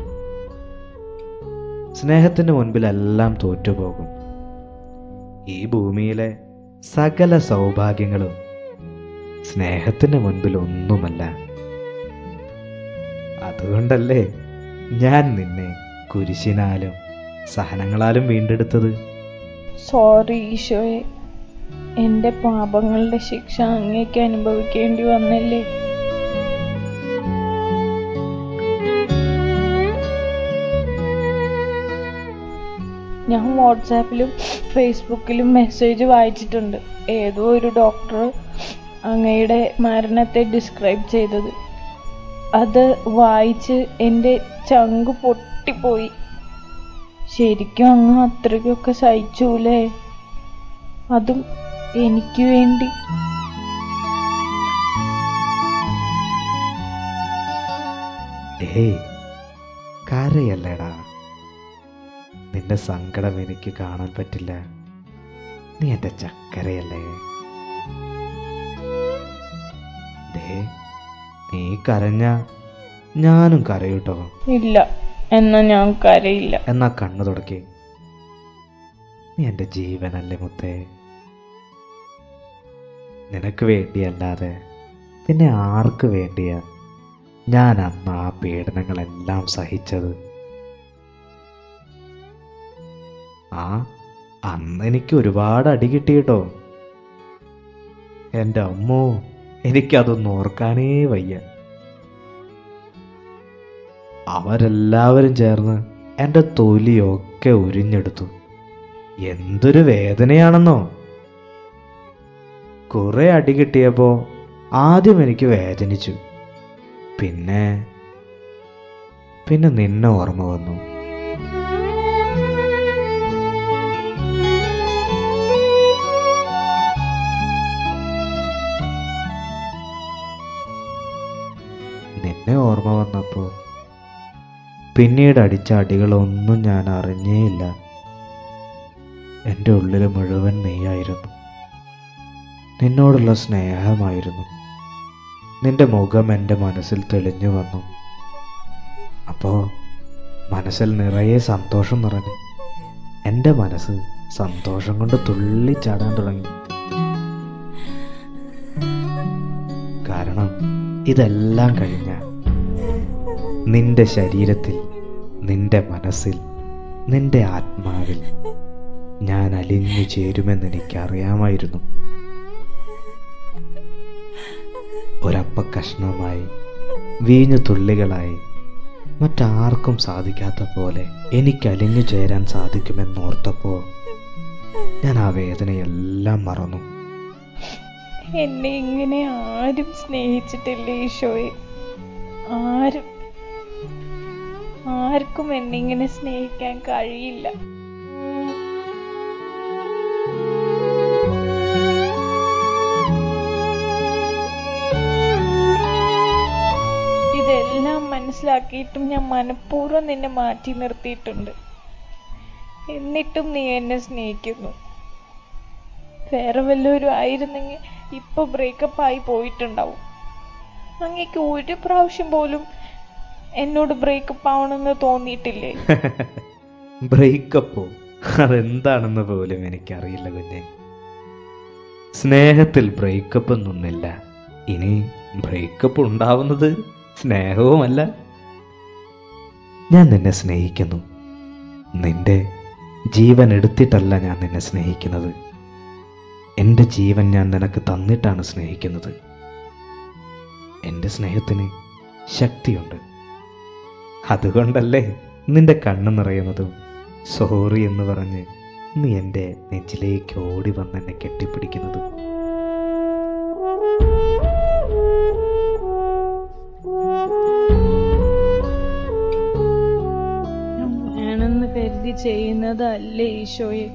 സ്നേഹത്തിന് മുൻപിലെല്ലാം തോറ്റുപോകും ഈ ഭൂമിയിലെ സകല സൗഭാഗ്യങ്ങളും സ്നേഹത്തിന് മുൻപിൽ ഒന്നുമല്ല അതുകൊണ്ടല്ലേ ഞാൻ നിന്നെ കുരിശിനാലും സഹനങ്ങളാലും വീണ്ടെടുത്തത് സോറി ഈശോയെ എൻ്റെ പാപങ്ങളുടെ ശിക്ഷ അങ്ങേക്ക് അനുഭവിക്കേണ്ടി വന്നല്ലേ ഞാൻ വാട്സാപ്പിലും ഫേസ്ബുക്കിലും മെസ്സേജ് വായിച്ചിട്ടുണ്ട് ഏതോ ഒരു ഡോക്ടർ അങ്ങയുടെ മരണത്തെ ഡിസ്ക്രൈബ് ചെയ്തത് അത് വായിച്ച് എൻ്റെ ചങ്ക് പൊട്ടിപ്പോയി ശരിക്കും അങ്ങ് അത്രയ്ക്കൊക്കെ സഹിച്ചൂലേ അതും എനിക്ക് വേണ്ടി ഏയ് കരയല്ലേടാ നിന്റെ സങ്കടം എനിക്ക് കാണാൻ പറ്റില്ല നീ എൻ്റെ ചക്കരയല്ലേ ദേ നീ കരഞ്ഞ ഞാനും കരയൂട്ടോ ഇല്ല എന്നാ ഞാൻ കരയില്ല എന്നാ കണ്ണു തുടക്കി നീ എൻ്റെ ജീവനല്ലേ മുത്തേ നിനക്ക് വേണ്ടിയല്ലാതെ പിന്നെ ആർക്ക് വേണ്ടിയാ ഞാൻ അന്ന് ആ പീഡനങ്ങളെല്ലാം സഹിച്ചത് ആ അന്ന് എനിക്ക് ഒരുപാട് അടി കിട്ടി കേട്ടോ എൻ്റെ അമ്മോ എനിക്കതൊന്നും ഓർക്കാനേ വയ്യ അവരെല്ലാവരും ചേർന്ന് എൻ്റെ തൊലിയൊക്കെ ഉരിഞ്ഞെടുത്തു എന്തൊരു വേദനയാണെന്നോ കുറെ അടി കിട്ടിയപ്പോ ആദ്യം എനിക്ക് വേദനിച്ചു പിന്നെ പിന്നെ നിന്നെ ഓർമ്മ വന്നു നിന്നെ ഓർമ്മ വന്നപ്പോ പിന്നീട് അടിച്ച അടികളൊന്നും ഞാൻ അറിഞ്ഞേയില്ല എൻ്റെ ഉള്ളിൽ മുഴുവൻ നീയായിരുന്നു നിന്നോടുള്ള സ്നേഹമായിരുന്നു നിന്റെ മുഖം എൻ്റെ മനസ്സിൽ തെളിഞ്ഞു വന്നു അപ്പോൾ മനസ്സിൽ നിറയെ സന്തോഷം നിറഞ്ഞു എൻ്റെ മനസ്സ് സന്തോഷം കൊണ്ട് തുള്ളിച്ചാടാൻ തുടങ്ങി കാരണം ഇതെല്ലാം കഴിഞ്ഞ നിന്റെ ശരീരത്തിൽ നിന്റെ മനസ്സിൽ നിന്റെ ആത്മാവിൽ ഞാൻ അലിഞ്ഞു ചേരുമെന്ന് എനിക്കറിയാമായിരുന്നു ഒരപ്പ കഷ്ണമായി വീഞ്ഞു തുള്ളികളായി മറ്റാർക്കും സാധിക്കാത്ത പോലെ എനിക്ക് അലിഞ്ഞു ചേരാൻ സാധിക്കുമെന്നോർത്തപ്പോൾ ഞാൻ ആ വേദനയെല്ലാം മറന്നു എന്നെ ഇങ്ങനെ ആരും സ്നേഹിച്ചിട്ടില്ല ഈശോയെ ആരും ആർക്കും എന്നെ ഇങ്ങനെ സ്നേഹിക്കാൻ കഴിയില്ല ഇതെല്ലാം മനസ്സിലാക്കിയിട്ടും ഞാൻ മനഃപൂർവ്വം നിന്നെ മാറ്റി നിർത്തിയിട്ടുണ്ട് എന്നിട്ടും നീ എന്നെ സ്നേഹിക്കുന്നു വേറെ വല്ലവരും ആയിരുന്നെങ്കിൽ ഇപ്പൊ ബ്രേക്കപ്പ് ആയി പോയിട്ടുണ്ടാവും അങ്ങേക്ക് ഒരു പ്രാവശ്യം പോലും എന്നോട് ബ്രേക്കപ്പ് ആവണമെന്ന് തോന്നിയിട്ടില്ലേ ബ്രേക്കപ്പോ അതെന്താണെന്ന് പോലും എനിക്കറിയില്ല കുഞ്ഞെ സ്നേഹത്തിൽ ബ്രേക്കപ്പ് ഒന്നൊന്നില്ല ഇനി ബ്രേക്കപ്പ് ഉണ്ടാവുന്നത് സ്നേഹവുമല്ല ഞാൻ നിന്നെ സ്നേഹിക്കുന്നു നിന്റെ ജീവൻ എടുത്തിട്ടല്ല ഞാൻ നിന്നെ സ്നേഹിക്കുന്നത് എൻ്റെ ജീവൻ ഞാൻ നിനക്ക് തന്നിട്ടാണ് സ്നേഹിക്കുന്നത് എൻ്റെ സ്നേഹത്തിന് ശക്തിയുണ്ട് അതുകൊണ്ടല്ലേ നിന്റെ കണ്ണ് നിറയുന്നതും സോറി എന്ന് പറഞ്ഞ് നീ എൻ്റെ നെഞ്ചിലേക്ക് ഓടി വന്ന് എന്നെ കെട്ടിപ്പിടിക്കുന്നത് ഞാൻ വേണമെന്ന് കരുതി ചെയ്യുന്നതല്ലേ ഈശോയെ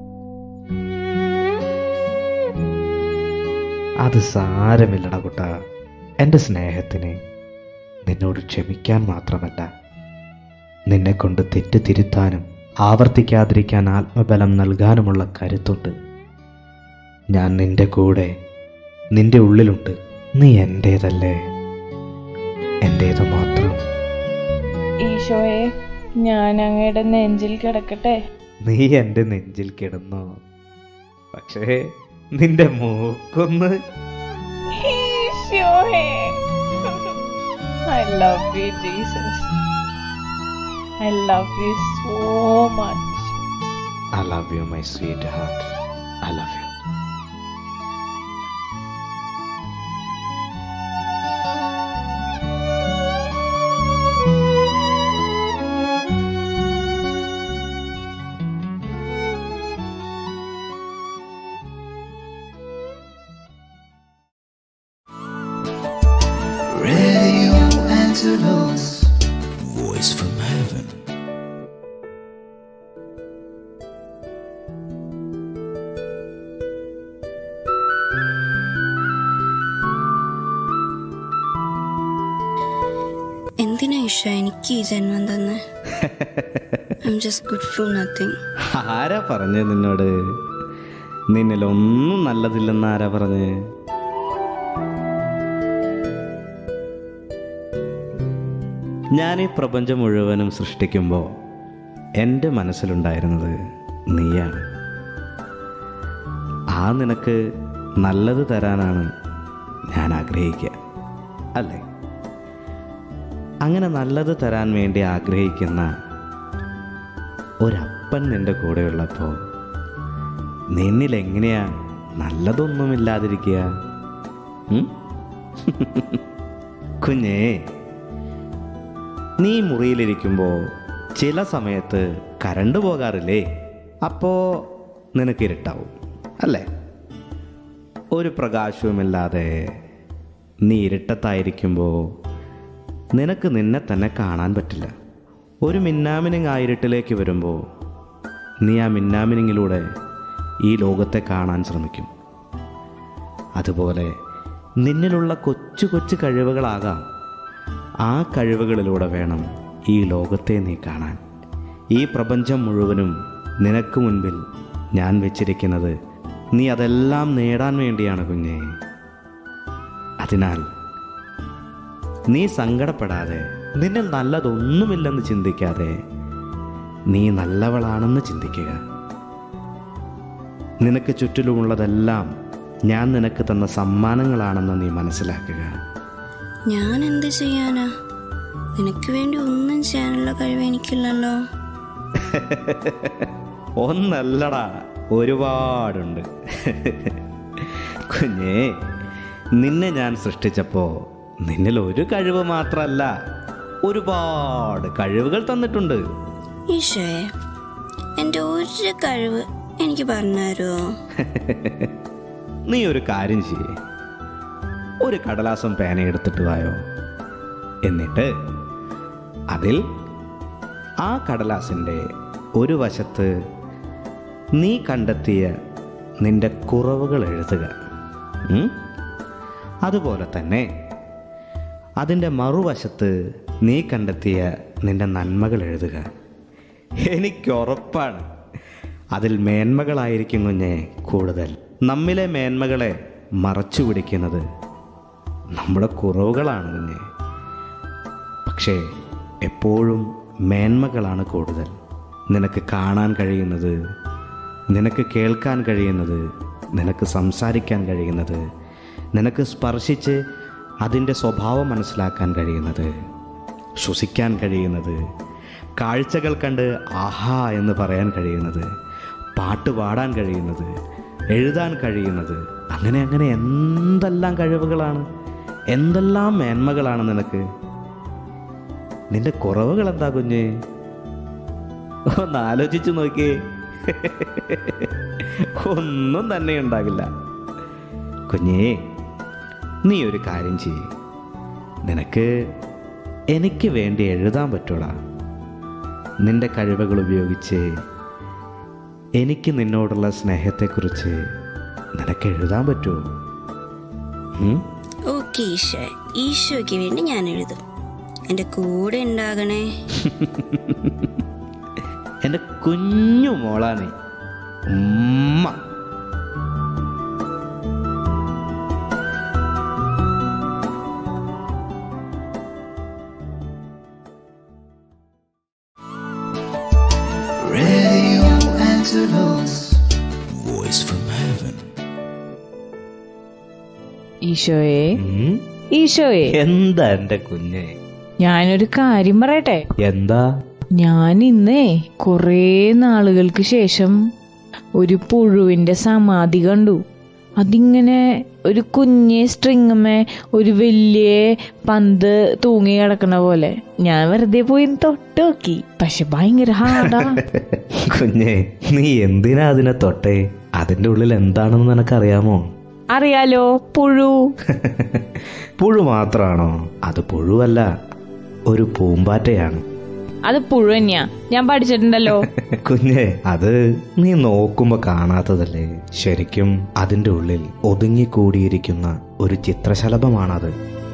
അത് സാരമില്ലട കുട്ട എൻ്റെ സ്നേഹത്തിന് നിന്നോട് ക്ഷമിക്കാൻ മാത്രമല്ല നിന്നെ കൊണ്ട് തെറ്റ് തിരുത്താനും ആവർത്തിക്കാതിരിക്കാൻ ആത്മബലം നൽകാനുമുള്ള കരുത്തുണ്ട് ഞാൻ നിന്റെ കൂടെ നിന്റെ ഉള്ളിലുണ്ട് നീ എൻ്റേതല്ലേ എൻ്റേത് മാത്രം ഈശോയെ ഞാൻ അങ്ങയുടെ നെഞ്ചിൽ കിടക്കട്ടെ നീ എൻ്റെ നെഞ്ചിൽ കിടന്നോ പക്ഷേ നിന്റെ മൂക്കൊന്ന് ഈശോയെ I love you Jesus I love you so much I love you my sweetheart I love you Radio Angelos. Voice from heaven. എന്തിനാ ഇഷ എനിക്ക് ഈ ജന്മം തന്നെ I'm just good for nothing ആരാ പറഞ്ഞത് നിന്നോട് നിന്നിലൊന്നും നല്ലതില്ലെന്ന് ആരാ പറഞ്ഞ് ഞാൻ ഈ പ്രപഞ്ചം മുഴുവനും സൃഷ്ടിക്കുമ്പോൾ എൻ്റെ മനസ്സിലുണ്ടായിരുന്നത് നീയാണ് ആ നിനക്ക് നല്ലത് തരാനാണ് ഞാൻ ആഗ്രഹിക്കുക അല്ലേ അങ്ങനെ നല്ലത് തരാൻ വേണ്ടി ആഗ്രഹിക്കുന്ന ഒരപ്പൻ നിന്റെ കൂടെയുള്ളപ്പോൾ നിന്നിൽ എങ്ങനെയാ നല്ലതൊന്നുമില്ലാതിരിക്കുക ഉം? കുഞ്ഞേ നീ മുറിയിലിരിക്കുമ്പോൾ ചില സമയത്ത് കരണ്ട് പോകാറില്ലേ അപ്പോൾ നിനക്ക് ഇരുട്ടാവും അല്ലേ ഒരു പ്രകാശവുമില്ലാതെ നീ ഇരുട്ടത്തായിരിക്കുമ്പോൾ നിനക്ക് നിന്നെ തന്നെ കാണാൻ പറ്റില്ല ഒരു മിന്നാമിനിങ് ആ ഇരുട്ടിലേക്ക് വരുമ്പോൾ നീ ആ മിന്നാമിനിങ്ങിലൂടെ ഈ ലോകത്തെ കാണാൻ ശ്രമിക്കും അതുപോലെ നിന്നിലുള്ള കൊച്ചു കൊച്ചു കഴിവുകളാകാം ആ കഴിവുകളിലൂടെ വേണം ഈ ലോകത്തെ നീ കാണാൻ ഈ പ്രപഞ്ചം മുഴുവനും നിനക്ക് മുൻപിൽ ഞാൻ വെച്ചിരിക്കുന്നത് നീ അതെല്ലാം നേടാൻ വേണ്ടിയാണ് കുഞ്ഞേ അതിനാൽ നീ സങ്കടപ്പെടാതെ നിന്നിൽ നല്ലതൊന്നുമില്ലെന്ന് ചിന്തിക്കാതെ നീ നല്ലവളാണെന്ന് ചിന്തിക്കുക നിനക്ക് ചുറ്റിലുമുള്ളതെല്ലാം ഞാൻ നിനക്ക് തന്ന സമ്മാനങ്ങളാണെന്ന് നീ മനസ്സിലാക്കുക ഞാൻ എന്ത് ചെയ്യാനാ നിനക്ക് വേണ്ടി ഒന്നും ചെയ്യാനുള്ള കഴിവ് എനിക്കില്ലല്ലോ ഒന്നല്ലടാ ഒരുപാടുണ്ട് കുഞ്ഞേ നിന്നെ ഞാൻ സൃഷ്ടിച്ചപ്പോൾ നിന്നിൽ ഒരു കഴിവ് മാത്രമല്ല ഒരുപാട് കഴിവുകൾ തന്നിട്ടുണ്ട് ഈശോയെ എൻ്റെ ഒരു കഴിവ് എനിക്ക് പറഞ്ഞു തരുമോ നീ ഒരു കാര്യം ചെയ്യേ ഒരു കടലാസം പേന എടുത്തിട്ട് വായോ എന്നിട്ട് അതിൽ ആ കടലാസിൻ്റെ ഒരു വശത്ത് നീ കണ്ടെത്തിയ നിന്റെ കുറവുകൾ എഴുതുക ഉം? അതുപോലെ തന്നെ അതിൻ്റെ മറുവശത്ത് നീ കണ്ടെത്തിയ നിന്റെ നന്മകൾ എഴുതുക എനിക്കുറപ്പാണ് അതിൽ മേന്മകളായിരിക്കും കുഞ്ഞെ കൂടുതൽ നമ്മിലെ മേന്മകളെ മറച്ചു പിടിക്കുന്നത് നമ്മുടെ കുറവുകളാണ് കുഞ്ഞെ പക്ഷേ എപ്പോഴും മേന്മകളാണ് കൂടുതൽ നിനക്ക് കാണാൻ കഴിയുന്നത് നിനക്ക് കേൾക്കാൻ കഴിയുന്നത് നിനക്ക് സംസാരിക്കാൻ കഴിയുന്നത് നിനക്ക് സ്പർശിച്ച് അതിൻ്റെ സ്വഭാവം മനസ്സിലാക്കാൻ കഴിയുന്നത് ശ്വസിക്കാൻ കഴിയുന്നത് കാഴ്ചകൾ കണ്ട് ആഹാ എന്ന് പറയാൻ കഴിയുന്നത് പാട്ട് പാടാൻ കഴിയുന്നത് എഴുതാൻ കഴിയുന്നത് അങ്ങനെ അങ്ങനെ എന്തെല്ലാം കഴിവുകളാണ് എന്തെല്ലാം മേന്മകളാണ് നിനക്ക് നിന്റെ കുറവുകൾ എന്താ കുഞ്ഞ് ഒന്ന് ആലോചിച്ചു നോക്കിയേ ഒന്നും തന്നെ ഉണ്ടാകില്ല കുഞ്ഞേ നീ ഒരു കാര്യം ചെയ്യ് നിനക്ക് എനിക്ക് വേണ്ടി എഴുതാൻ പറ്റൂടാ നിന്റെ കഴിവുകൾ ഉപയോഗിച്ച് എനിക്ക് നിന്നോടുള്ള സ്നേഹത്തെക്കുറിച്ച് നിനക്ക് എഴുതാൻ പറ്റുമോ ഉം? ഓക്കെ ഈശോ ഈശോയ്ക്ക് വേണ്ടി ഞാൻ എഴുതും എൻ്റെ കൂടെ ഉണ്ടാകണേ എൻ്റെ കുഞ്ഞു മോളാണ് ഉമ്മ Radio Angelos. Voice from heaven. ഈശോയെ ഉം? ഈശോയെ എന്താ എൻ്റെ കുഞ്ഞെ ഞാനൊരു കാര്യം പറയട്ടെ എന്താ ഞാൻ ഇന്നേ കുറേ നാളുകൾക്ക് ശേഷം ഒരു പുഴുവിന്റെ സമാധി കണ്ടു അതിങ്ങനെ ഒരു കുഞ്ഞെ സ്ട്രിങ്ങമ്മേ ഒരു വലിയ പന്ത് തൂങ്ങി കിടക്കണ പോലെ ഞാൻ വെറുതെ പോയി തൊട്ട് നോക്കി പക്ഷെ ഭയങ്കര ഹാർഡാ കുഞ്ഞെ നീ എന്തിനാ അതിനെ തൊട്ടേ അതിന്റെ ഉള്ളിൽ എന്താണെന്ന് നിനക്കറിയാമോ അറിയാലോ പുഴു പുഴു മാത്രമാണോ അത് പുഴുവല്ല ഒരു പൂമ്പാറ്റയാണ് അത് പുഴു തന്നെയാ ഞാൻ പഠിച്ചിട്ടുണ്ടല്ലോ കുഞ്ഞെ അത് നീ നോക്കുമ്പോ കാണാത്തതല്ലേ ശരിക്കും അതിന്റെ ഉള്ളിൽ ഒതുങ്ങിക്കൂടിയിരിക്കുന്ന ഒരു ചിത്രശലഭമാണത്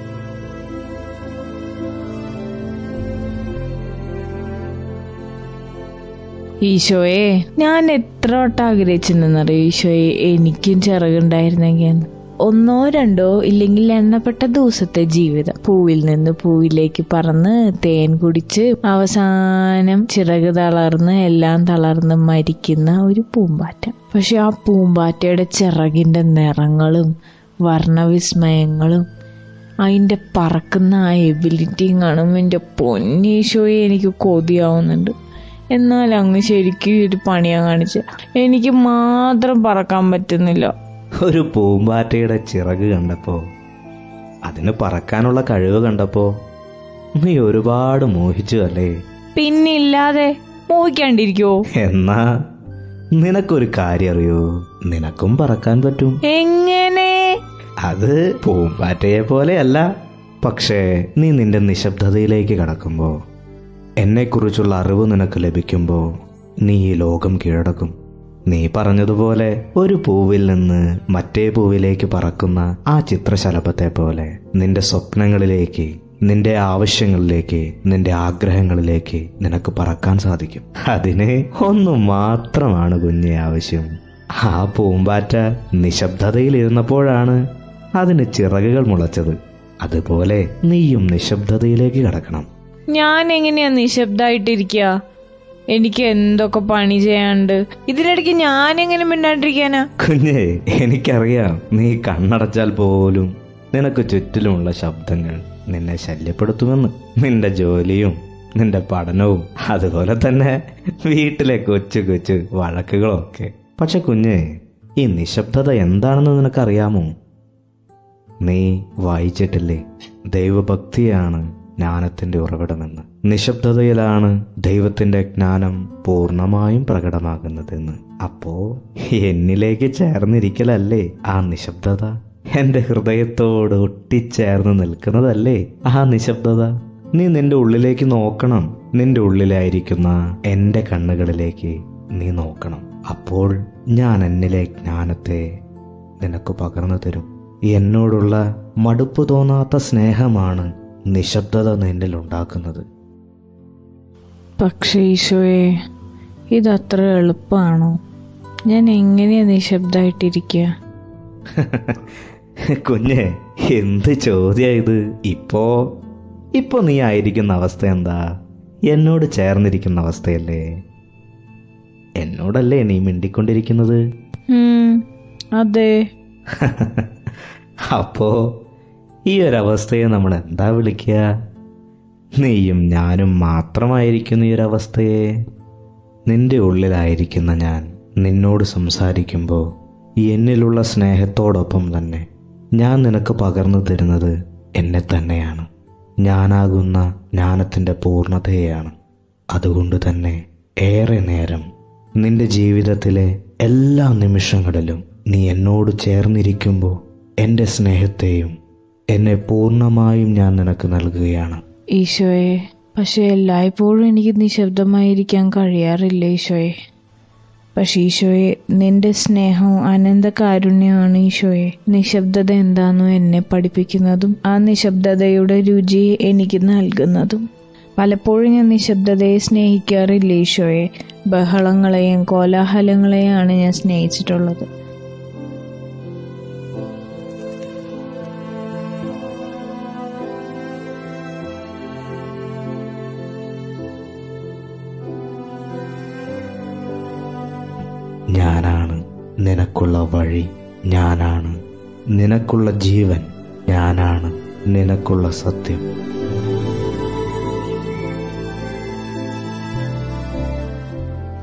ഈശോയെ ഞാൻ എത്ര വട്ടം ആഗ്രഹിച്ചിട്ടുണ്ടെന്നറിയോ ഈശോയെ എനിക്കും ചിറകുണ്ടായിരുന്നെങ്കിൽ എന്ന്. ഒന്നോ രണ്ടോ ഇല്ലെങ്കിൽ എണ്ണപ്പെട്ട ദിവസത്തെ ജീവിതം പൂവിൽ നിന്ന് പൂവിലേക്ക് പറന്ന് തേൻ കുടിച്ച് അവസാനം ചിറക് തളർന്ന് എല്ലാം തളർന്ന് മരിക്കുന്ന ഒരു പൂമ്പാറ്റ പക്ഷെ ആ പൂമ്പാറ്റയുടെ ചിറകിന്റെ നിറങ്ങളും വർണ്ണവിസ്മയങ്ങളും അതിന്റെ പറക്കുന്ന ആ എബിലിറ്റിയും കാണുമ്പോൾ എൻ്റെ പൊന്നീശോയെ എനിക്ക് കൊതിയാവുന്നുണ്ട് എന്നാൽ അങ്ങ് ശരിക്കും ഒരു പണിയാ കാണിച്ച് എനിക്ക് മാത്രം പറക്കാൻ പറ്റുന്നില്ല ഒരു പൂമ്പാറ്റയുടെ ചിറക് കണ്ടപ്പോ അതിന് പറക്കാനുള്ള കഴിവ് കണ്ടപ്പോ നീ ഒരുപാട് മോഹിച്ചു അല്ലേ പിന്നില്ലാതെ മോഹിക്കാണ്ടിരിക്കോ എന്നാ നിനക്കൊരു കാര്യം അറിയോ നിനക്കും പറക്കാൻ പറ്റും എങ്ങനെ അത് പൂമ്പാറ്റയെ പോലെയല്ല പക്ഷേ നീ നിന്റെ നിശബ്ദതയിലേക്ക് കടക്കുമ്പോ എന്നെക്കുറിച്ചുള്ള അറിവ് നിനക്ക് ലഭിക്കുമ്പോ നീ ഈ ലോകം കീഴടക്കും നീ പറഞ്ഞതുപോലെ ഒരു പൂവിൽ നിന്ന് മറ്റേ പൂവിലേക്ക് പറക്കുന്ന ആ ചിത്രശലഭത്തെ പോലെ നിന്റെ സ്വപ്നങ്ങളിലേക്ക് നിന്റെ ആവശ്യങ്ങളിലേക്ക് നിന്റെ ആഗ്രഹങ്ങളിലേക്ക് നിനക്ക് പറക്കാൻ സാധിക്കും അതിന് ഒന്ന് മാത്രമാണ് കുഞ്ഞെ ആവശ്യം ആ പൂമ്പാറ്റ നിശബ്ദതയിലിരുന്നപ്പോഴാണ് അതിന് ചിറകുകൾ മുളച്ചത് അതുപോലെ നീയും നിശബ്ദതയിലേക്ക് കടക്കണം ഞാൻ എങ്ങനെയാ നിശബ്ദമായിട്ടിരിക്കുക എനിക്ക് എന്തൊക്കെ പണി ചെയ്യാണ്ട് ഇതിനിടയ്ക്ക് ഞാൻ എങ്ങനെ മിണ്ടാണ്ടിരിക്കാനാ കുഞ്ഞെ എനിക്കറിയാം നീ കണ്ണടച്ചാൽ പോലും നിനക്ക് ചുറ്റിലുമുള്ള ശബ്ദങ്ങൾ നിന്നെ ശല്യപ്പെടുത്തുമെന്ന് നിന്റെ ജോലിയും നിന്റെ പഠനവും അതുപോലെ തന്നെ വീട്ടിലെ കൊച്ചു കൊച്ചു വഴക്കുകളൊക്കെ പക്ഷെ കുഞ്ഞെ ഈ നിശബ്ദത എന്താണെന്ന് നിനക്കറിയാമോ നീ വായിച്ചിട്ടില്ലേ ദൈവഭക്തിയാണ് ജ്ഞാനത്തിന്റെ ഉറവിടമെന്ന് നിശബ്ദതയിലാണ് ദൈവത്തിന്റെ ജ്ഞാനം പൂർണ്ണമായും പ്രകടമാകുന്നതെന്ന് അപ്പോ എന്നിലേക്ക് ചേർന്നിരിക്കലല്ലേ ആ നിശബ്ദത എന്റെ ഹൃദയത്തോട് ഒട്ടിച്ചേർന്ന് നിൽക്കുന്നതല്ലേ ആ നിശബ്ദത നീ നിന്റെ ഉള്ളിലേക്ക് നോക്കണം നിന്റെ ഉള്ളിലായിരിക്കുന്ന എന്റെ കണ്ണുകളിലേക്ക് നീ നോക്കണം അപ്പോൾ ഞാൻ എന്നിലെ ജ്ഞാനത്തെ നിനക്ക് പകർന്നു തരും എന്നോടുള്ള മടുപ്പ് തോന്നാത്ത സ്നേഹമാണ് നിശബ്ദത നിന്നിൽ ഉണ്ടാക്കുന്നത് പക്ഷേ ഈശോയെ ഇതത്ര എളുപ്പമാണോ ഞാൻ എങ്ങനെയാ നിശബ്ദമായിട്ടിരിക്കുക കുഞ്ഞെ എന്ത് ചോദ്യ ഇത് ഇപ്പോ ഇപ്പോ നീ ആയിരിക്കുന്ന അവസ്ഥ എന്താ എന്നോട് ചേർന്നിരിക്കുന്ന അവസ്ഥയല്ലേ എന്നോടല്ലേ നീ മിണ്ടിക്കൊണ്ടിരിക്കുന്നത് ഉം, അതെ അപ്പോ ഈ ഒരവസ്ഥയെ നമ്മൾ എന്താ വിളിക്കുക നീയും ഞാനും മാത്രമായിരിക്കുന്ന ഈ ഒരവസ്ഥയെ നിന്റെ ഉള്ളിലായിരിക്കുന്ന ഞാൻ നിന്നോട് സംസാരിക്കുമ്പോൾ എന്നിലുള്ള സ്നേഹത്തോടൊപ്പം തന്നെ ഞാൻ നിനക്ക് പകർന്നു തരുന്നത് എന്നെ തന്നെയാണ് ഞാനാകുന്ന ജ്ഞാനത്തിൻ്റെ പൂർണ്ണതയെയാണ് അതുകൊണ്ട് തന്നെ ഏറെ നേരം നിന്റെ ജീവിതത്തിലെ എല്ലാ നിമിഷങ്ങളിലും നീ എന്നോട് ചേർന്നിരിക്കുമ്പോൾ എൻ്റെ സ്നേഹത്തെയും എന്നെ പൂർണ്ണമായും ഞാൻ നിനക്ക് നൽകുകയാണ് ഈശോയെ പക്ഷെ എല്ലായ്പ്പോഴും എനിക്ക് നിശബ്ദമായിരിക്കാൻ കഴിയാറില്ല ഈശോയെ പക്ഷെ ഈശോയെ നിന്റെ സ്നേഹവും അനന്ത കാരുണ്യമാണ് ഈശോയെ നിശബ്ദത എന്താണെന്ന് എന്നെ പഠിപ്പിക്കുന്നതും ആ നിശബ്ദതയുടെ രുചി എനിക്ക് നൽകുന്നതും പലപ്പോഴും ഞാൻ നിശബ്ദതയെ സ്നേഹിക്കാറില്ല ഈശോയെ ബഹളങ്ങളെയും കോലാഹലങ്ങളെയാണ് ഞാൻ സ്നേഹിച്ചിട്ടുള്ളത് ഞാനാണ് നിനക്കുള്ള വഴി ഞാനാണ് നിനക്കുള്ള ജീവൻ ഞാനാണ് നിനക്കുള്ള സത്യം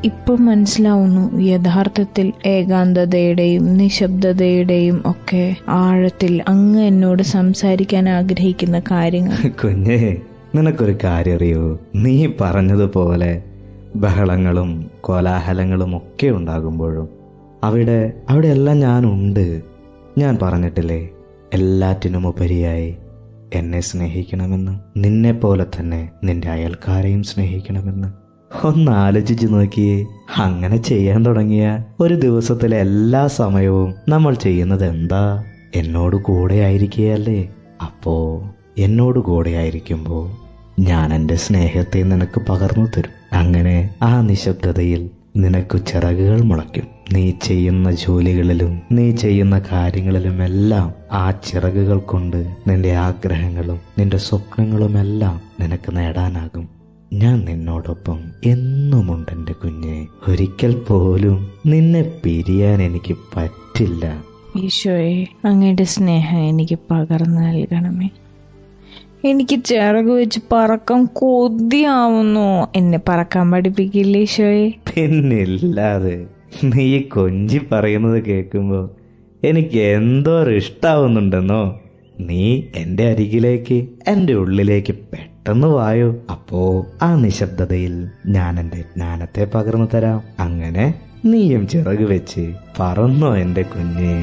ഇപ്പം മനസ്സിലാവുന്നു യഥാർത്ഥത്തിൽ ഏകാന്തതയുടെയും നിശബ്ദതയുടെയും ഒക്കെ ആഴത്തിൽ അങ്ങ് എന്നോട് സംസാരിക്കാൻ ആഗ്രഹിക്കുന്ന കാര്യങ്ങൾ കുഞ്ഞേ നിനക്കൊരു കാര്യം അറിയോ നീ പറഞ്ഞതുപോലെ ബഹളങ്ങളും കോലാഹലങ്ങളും ഒക്കെ ഉണ്ടാകുമ്പോഴും അവിടെ അവിടെ എല്ലാം ഞാനുണ്ട് ഞാൻ പറഞ്ഞിട്ടില്ലേ എല്ലാറ്റിനും ഉപരിയായി എന്നെ സ്നേഹിക്കണമെന്ന് നിന്നെ പോലെ തന്നെ നിന്റെ അയൽക്കാരെയും സ്നേഹിക്കണമെന്ന് ഒന്ന് ആലോചിച്ചു നോക്കിയേ അങ്ങനെ ചെയ്യാൻ തുടങ്ങിയ ഒരു ദിവസത്തിലെ എല്ലാ സമയവും നമ്മൾ ചെയ്യുന്നത് എന്താ എന്നോട് കൂടെ ആയിരിക്കുകയല്ലേ അപ്പോ എന്നോട് കൂടെ ആയിരിക്കുമ്പോ ഞാൻ എൻ്റെ സ്നേഹത്തെ നിനക്ക് പകർന്നു തരും അങ്ങനെ ആ നിശബ്ദതയിൽ നിനക്ക് ചിറകുകൾ മുളയ്ക്കും നീ ചെയ്യുന്ന ജോലികളിലും നീ ചെയ്യുന്ന കാര്യങ്ങളിലും എല്ലാം ആ ചിറകുകൾ കൊണ്ട് നിന്റെ ആഗ്രഹങ്ങളും നിന്റെ സ്വപ്നങ്ങളും എല്ലാം നിനക്ക് നേടാനാകും ഞാൻ നിന്നോടൊപ്പം എന്നുമുണ്ട് എൻ്റെ കുഞ്ഞെ ഒരിക്കൽ പോലും നിന്നെ പിരിയാൻ എനിക്ക് പറ്റില്ല ഈശോയെ അങ്ങയുടെ സ്നേഹം എനിക്ക് പകർന്നു നൽകണമേ എനിക്ക് ചിറക് വെച്ച് പറക്കാൻ കൊതിയാവുന്നു എന്നെ പറക്കാൻ പഠിപ്പിക്കില്ലേ ഈശോയെ പിന്നില്ലാതെ നീ കൊഞ്ചി പറയുന്നത് കേൾക്കുമ്പോ എനിക്ക് എന്തോ ഇഷ്ടാവുന്നുണ്ടെന്നോ നീ എൻ്റെ അരികിലേക്ക് എൻ്റെ ഉള്ളിലേക്ക് പെട്ടെന്ന് വായോ അപ്പോ ആ നിശബ്ദതയിൽ ഞാൻ എൻ്റെ ജ്ഞാനത്തെ പകർന്നു തരാം അങ്ങനെ നീയും ചിറക് വെച്ച് പറന്നോ എൻ്റെ കുഞ്ഞേ